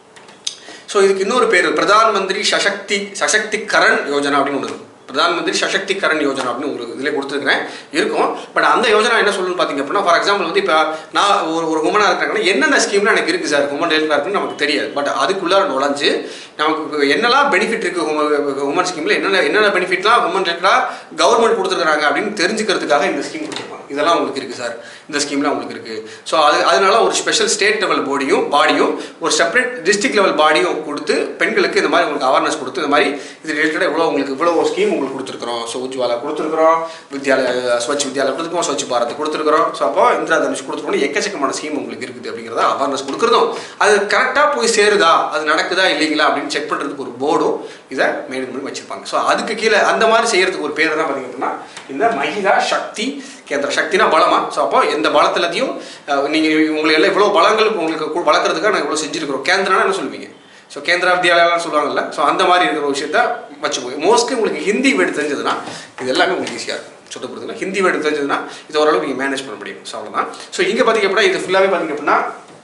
ஸோ இதுக்கு இன்னொரு பேர் பிரதான் மந்திரி சசக்தி சசக்திகரன் யோஜனா அப்படின்னு ஒன்று இருக்கு பிரதான் மந்திரி சசக்திகரன் யோஜனா அப்படின்னு ஒரு இதில் கொடுத்துருக்கிறேன் இருக்கும் பட் அந்த யோஜனா என்ன சொல்லணும்னு பார்த்தீங்க அப்படின்னா ஃபார் எக்ஸாம்பிள் வந்து இப்போ நான் ஒரு ஒரு உமனாக இருக்கிறாங்கன்னா என்னென்ன ஸ்கீம்லாம் எனக்கு இருக்குது சார் உமன் ஹெல்த் இருக்குன்னு நமக்கு தெரியாது பட் அதுக்குள்ளார நுழைஞ்சு நமக்கு என்னெல்லாம் பெனிஃபிட் இருக்குது உமன் ஸ்கீமில் என்னென்ன என்னென்ன பெனிஃபிட்லாம் உமன் ஹெல்த்லாம் கவர்மெண்ட் கொடுத்துருக்காங்க அப்படின்னு தெரிஞ்சுக்கிறதுக்காக இந்த ஸ்கீம் கொடுத்துருப்பாங்க இதெல்லாம் உங்களுக்கு இருக்குது சார் இந்த ஸ்கீம்லாம் உங்களுக்கு இருக்குது ஸோ அது அதனால ஒரு ஸ்பெஷல் ஸ்டேட் லெவல் பாடியும் பாடியும் ஒரு செப்பரேட் டிஸ்ட்ரிக்ட் லெவல் பாடியும் கொடுத்து பெண்களுக்கு இந்த மாதிரி உங்களுக்கு அவேர்னஸ் கொடுத்து இந்த மாதிரி இது ரிலேட்டடாக இவ்வளோ உங்களுக்கு இவ்வளோ ஸ்கீம் உங்களுக்கு கொடுத்துருக்குறோம் ஸோ உஜ்வாலா கொடுத்துருக்குறோம் வித்யாலயா ஸ்வச் வித்யாலயா கொடுத்துருக்கோம் ஸ்வச் பாரத் கொடுத்துருக்குறோம் ஸோ அப்போ இந்திரா தனுஷ் கொடுத்துருக்கோம் எக்கச்சக்கமான ஸ்கீம் உங்களுக்கு இருக்குது அப்படிங்கிறத அவேர்னஸ் கொடுக்குறதும் அது கரெக்டாக போய் சேருதா அது நடக்குதா இல்லைங்களா அப்படின்னு செக் பண்ணுறதுக்கு ஒரு போர்டும் இதை மெயின்டைன் பண்ணி வச்சிருப்பாங்க ஸோ அதுக்கு கீழே அந்த மாதிரி செய்யறதுக்கு ஒரு பேர் தான் பார்த்தீங்க அப்படின்னா இந்த மகிழா சக்தி கேந்திர சக்தினா பலமா ஸோ அப்போ எந்த பலத்துலத்தையும் நீங்கள் உங்களுக்கு எல்லாம் இவ்வளோ பலங்கள் உங்களுக்கு கு- வளர்க்கறதுக்காக நாங்கள் இவ்வளோ செஞ்சுருக்கிறோம் கேந்திரானா என்ன சொல்லுவீங்க ஸோ கேந்திரா வித்யாலயாலாம் சொல்லுவாங்கல்ல ஸோ அந்த மாதிரி இருக்கிற ஒரு விஷயத்த வச்சுக்கோங்க மோஸ்ட்லி உங்களுக்கு ஹிந்தி வேர்டு தெரிஞ்சதுன்னா இது எல்லாமே உங்களுக்கு ஈஸியாக இருக்கும் சொல்ல போகிறதுனா ஹிந்தி வேர்டு தெரிஞ்சதுன்னா இது ஓரளவு நீங்கள் மேனேஜ் பண்ண முடியும் ஸோ அவ்வளோதான் ஸோ இங்கே பார்த்தீங்க அப்படின்னா இது ஃபுல்லாகவே பார்த்தீங்க அப்படின்னா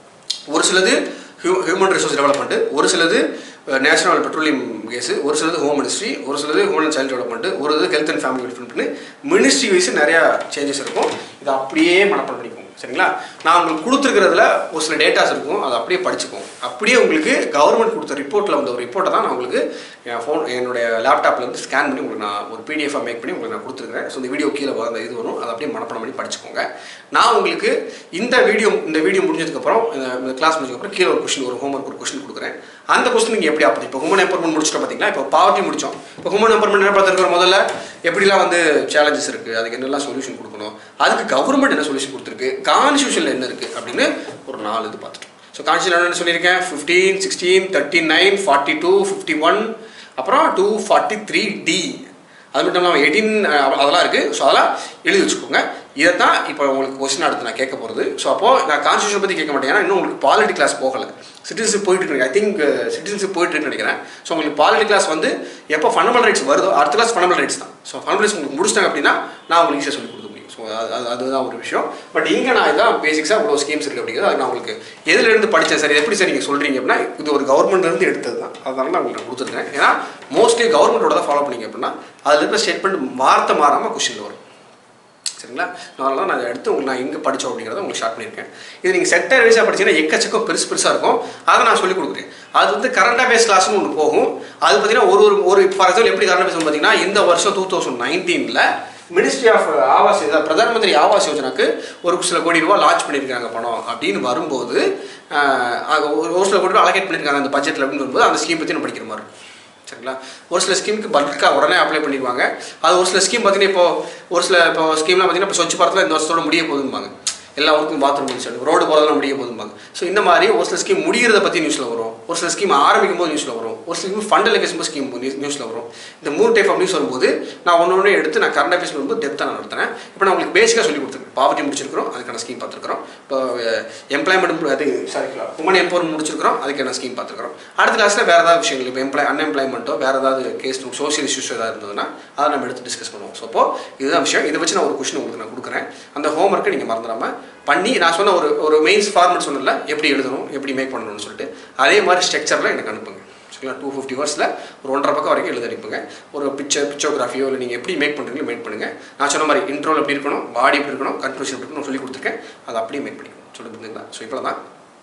ஒரு சிலது ஹியூமன் ரிசோர்ஸ் டெவலப்மெண்ட் ஒரு சிலது நேஷனல் பெட்ரோலியம் கேஸு ஒரு சிலது ஹோம் மினிஸ்ட்ரி ஒரு சிலது ஹோம் அண்ட் சைல்டு டெவலப்மெண்ட் ஒரு இது ஹெல்த் அண்ட் ஃபேமிலி டெவலப்மெண்ட்னு மினிஸ்ட்ரி வைஸ் நிறையா சேஞ்சஸ் இருக்கும் இதை அப்படியே மனப்பாடம் பண்ணிக்குவோம் சரிங்களா நான் உங்களுக்கு கொடுத்துருக்கிறதுல ஒரு சில டேட்டாஸ் இருக்கும் அதை அப்படியே படிச்சுக்குவோம் அப்படியே உங்களுக்கு கவர்மெண்ட் கொடுத்த ரிப்போர்ட்டில் வந்த ஒரு ரிப்போர்ட்டை தான் நான் உங்களுக்கு என் ஃபோன் என்னுடைய லேப்டாப்பில் வந்து ஸ்கேன் பண்ணி உங்களுக்கு நான் ஒரு பிடிஎஃபாக மேக் பண்ணி உங்களுக்கு நான் கொடுத்துருக்கேன் ஸோ இந்த வீடியோ கீழே வர அந்த இது வரும் அதை அப்படியே மனப்பாடம் பண்ணி படிச்சுக்கோங்க நான் உங்களுக்கு இந்த வீடியோ இந்த வீடியோ முடிஞ்சதுக்கப்புறம் இந்த- இந்த கிளாஸ் முடிஞ்சதுக்கப்புறம் கீழே ஒரு கொஸ்டின் ஒரு ஹோம்ஒர்க் ஒரு கொஸ்டின் கொடுக்குறேன் அந்த கொஸ்டின் நீங்கள் எப்படி அப்படி இப்போ ஹுமன் எம்பர்மெண்ட் முடிச்சிட்டோம் பார்த்தீங்களா இப்போ பாவர்ட்டி முடிச்சோம் இப்போ ஹுமன் எம்பர்மெண்ட் என்ன பார்த்துருக்கிற முதல்ல எப்படிலாம் வந்து சேலஞ்சஸ் இருக்குது அதுக்கு என்னெல்லாம் சொல்யூஷன் கொடுக்கணும் அதுக்கு கவர்மெண்ட் என்ன சொல்யூஷன் கொடுத்துருக்கு கான்ஸ்டியூஷனில் என்ன இருக்குது அப்படின்னு ஒரு நாலு இது பார்த்துட்டோம் ஸோ கான்ஸ்டியூஷன் என்ன சொல்லியிருக்கேன் fifteen sixteen thirty nine forty two fifty one அப்புறம் டூ ஃபார்ட்டி த்ரீ டி அது மட்டும் இல்லாமல் எயிட்டீன் அதெல்லாம் இருக்குது ஸோ அதெல்லாம் எழுதி வச்சுக்கோங்க இதை தான் இப்போ உங்களுக்கு கொஸ்டின் அடுத்து நான் கேட்க போகிறது ஸோ அப்போது நான் கான்ஸ்டியூஷன் பற்றி கேட்க மாட்டேன் ஏன்னா இன்னும் உங்களுக்கு பாலிட்டி கிளாஸ் போகலை சிட்டிசன்ஷிப் போயிட்டு இருக்கு ஐ திங்க் சிட்டிசன்ஷிப் போயிட்டு இருக்குன்னு நினைக்கிறேன் ஸோ உங்களுக்கு பாலிட்டி கிளாஸ் வந்து எப்போ ஃபண்டமெண்டல் ரைட்ஸ் வருதோ அடுத்த கிளாஸ் ஃபண்டமெண்டல் ரைட்ஸ் தான் ஸோ ஃபண்டமெண்டல் ரைட்ஸ் உங்களுக்கு முடிச்சிட்டாங்க அப்படின்னா நான் உங்களுக்கு ஈஸியாக சொல்லி கொடுக்க முடியும் ஸோ அது அது- அதுதான் ஒரு விஷயம் பட் இங்கே நான் இதான் பேசிக்ஸாக இவ்வளோ ஸ்கீம்ஸ் இருக்குது அப்படிங்கிறது அது நான் உங்களுக்கு எதுல இருந்து படித்தேன் சார் இது எப்படி சார் நீங்கள் சொல்கிறீங்க அப்படின்னா இது ஒரு கவர்மெண்ட்ல இருந்து எடுத்தது தான் அதனால நான் உங்களுக்கு கொடுத்துருக்கேன் ஏன்னா மோஸ்ட்லி கவர்மெண்ட்டோட தான் ஃபாலோ பண்ணீங்க அப்படின்னா அதில் இருக்கிற ஸ்டேட்மெண்ட் வார்த்தை மாறாமல் கொஸ்டின் வரும் சரிங்களா அதனால தான் நான் இதை எடுத்து உங்களுக்கு நான் எங்கே படித்தோம் அப்படிங்கிறத உங்களுக்கு ஷார்ட் பண்ணியிருக்கேன் இது நீங்கள் செக்டர் வைஸாக படிச்சீங்கன்னா எக்கச்சக்கம் பெருசு பெருசாக இருக்கும் அதை நான் சொல்லிக் கொடுக்குறேன் அது வந்து கரண்ட் அஃபேர்ஸ் கிளாஸ்னு ஒன்று போகும் அது பார்த்தீங்கன்னா ஒரு ஒரு ஒரு ஃபார் எக்ஸாம்பிள் எப்படி கரண்ட் அஃபேர்ஸ் பார்த்தீங்கன்னா இந்த வருஷம் டூ தௌசண்ட் நைன்டீனில் மினிஸ்ட்ரி ஆஃப் ஆவாஸ் இதா பிரதான் மந்திரி ஆவாஸ் யோஜனாக்கு ஒரு சில கோடி ரூபா லான்ச் பண்ணியிருக்காங்க பணம் அப்படின்னு வரும்போது ஆஹ், அது ஒரு ஒரு சில கோடி ரூபா அலோகேட் பண்ணியிருக்காங்க அந்த பட்ஜெட்டில் அப்படின்னு வரும்போது அந்த ஸ்கீம் பற்றி நம்ம படிக்கிற மாதிரி இருக்கும் சரிங்களா ஒரு சில ஸ்கீமுக்கு பல்காக உடனே அப்ளை பண்ணிடுவாங்க அது ஒரு சில ஸ்கீம் பார்த்தீங்கன்னா இப்போ ஒரு சில இப்போ ஸ்கீம்லாம் பார்த்தீங்கன்னா இப்போ சொச்சு பாரத்தில் இந்த வருஷத்தோட முடிய போதும்பாங்க எல்லா ஊருக்கும் பாத்ரூம் முடிச்சு ரோடு போகிறதெல்லாம் முடிய போதும்பாங்க ஸோ இந்த மாதிரி ஒரு சில ஸ்கீம் முடிகிறத பற்றி நியூஸில் வரும் ஒரு சில ஸ்கீம் ஆரம்பிக்கும் போது நியூஸில் வரும் ஒரு சில ஸ்கீம் ஃபண்ட் அலோகேஷன் ஸ்கீம் நியூஸில் வரும் இந்த மூணு டைப் ஆஃப் நியூஸ் வரும்போது நான் ஒன்று ஒன்று எடுத்து நான் கரண்ட் அஃபேர்ஸ் வரும்போது டெப்த்தாக நான் நடத்துறேன் இப்போ நான் உங்களுக்கு பேசிக்காக சொல்லி கொடுத்துருக்கேன் பாவர்ட்டி முடிச்சிருக்கிறோம் அதுக்கான ஸ்கீம் பார்த்துருக்கிறோம் இப்போ எம்ப்ளாய்மெண்ட் அது சாரி உமன் எம்பவர்மெண்ட் முடிச்சிருக்கிறோம் அதுக்கான ஸ்கீம் பார்த்துருக்கிறோம் அடுத்த கிளாஸில் வேறு ஏதாவது விஷயங்கள் இப்போ எம்ப்ளாய் அன்எம்ப்ளாய்மெண்ட்டோ வேறு ஏதாவது கேஸ் சோஷியல் இஷ்யூஸ் ஏதாவது இருந்ததுன்னா அதை நம்ம எடுத்து டிஸ்கஸ் பண்ணுவோம் ஸோ அப்போ இதுதான் விஷயம் இதை வச்சு நான் ஒரு கொஸ்டின் உங்களுக்கு நான் கொடுக்குறேன் அந்த ஹோம்ஒர்க்கை நீங்கள் மறந்துடாம பண்ணி நான் சொன்ன ஒரு ஒரு மெயின்ஸ் ஃபார்மெட் சொன்னல எப்படி எழுதணும் எப்படி மேக் பண்ணணும்னு சொல்லிட்டு அதே மாதிரி ஸ்ட்ரக்சரில் எனக்கு அனுப்புங்க சரிங்களா டூ ஃபிஃப்டி ஹவர்ஸில் ஒரு ஒன்றரை பக்கம் வரைக்கும் எழுத அனுப்புங்க ஒரு பிக்சர் பிக்சோகிராஃபியோ இல்லை நீங்கள் எப்படி மேக் பண்ணுறீங்களோ மேக் பண்ணுங்கள் நான் சொன்ன மாதிரி இன்ட்ரோல் எப்படி இருக்கணும் பாடி எப்படி இருக்கணும் கன்க்ளூஷன் எப்படி இருக்கணும் சொல்லி கொடுத்துருக்கேன் அதை அப்படியே மேக் பண்ணிக்கணும் சொல்லி புரிஞ்சுங்களா ஸோ இப்போ தான்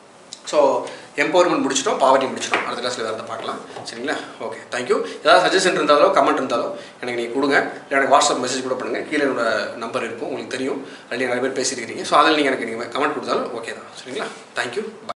ஸோ எம்பவர்மெண்ட் முடிச்சிட்டோம் பாவர்ட்டி முடிச்சிட்டோம் அடுத்த கிளாஸில் வேறு பார்க்கலாம் சரிங்களா ஓகே தேங்க்யூ ஏதாவது சஜஷன் இருந்தாலோ கமெண்ட் இருந்தாலோ எனக்கு நீங்கள் கொடுங்க இல்லை எனக்கு வாட்ஸ்அப் மெசேஜ் கூட பண்ணுங்கள் கீழே என்னோட நம்பர் இருக்கும் உங்களுக்கு தெரியும் அதில் நிறைய பேர் பேசியிருக்கிறீங்க ஸோ அதில் நீங்கள் எனக்கு நீங்கள் கமெண்ட் கொடுத்தாலும் ஓகே தான் சரிங்களா தேங்க்யூ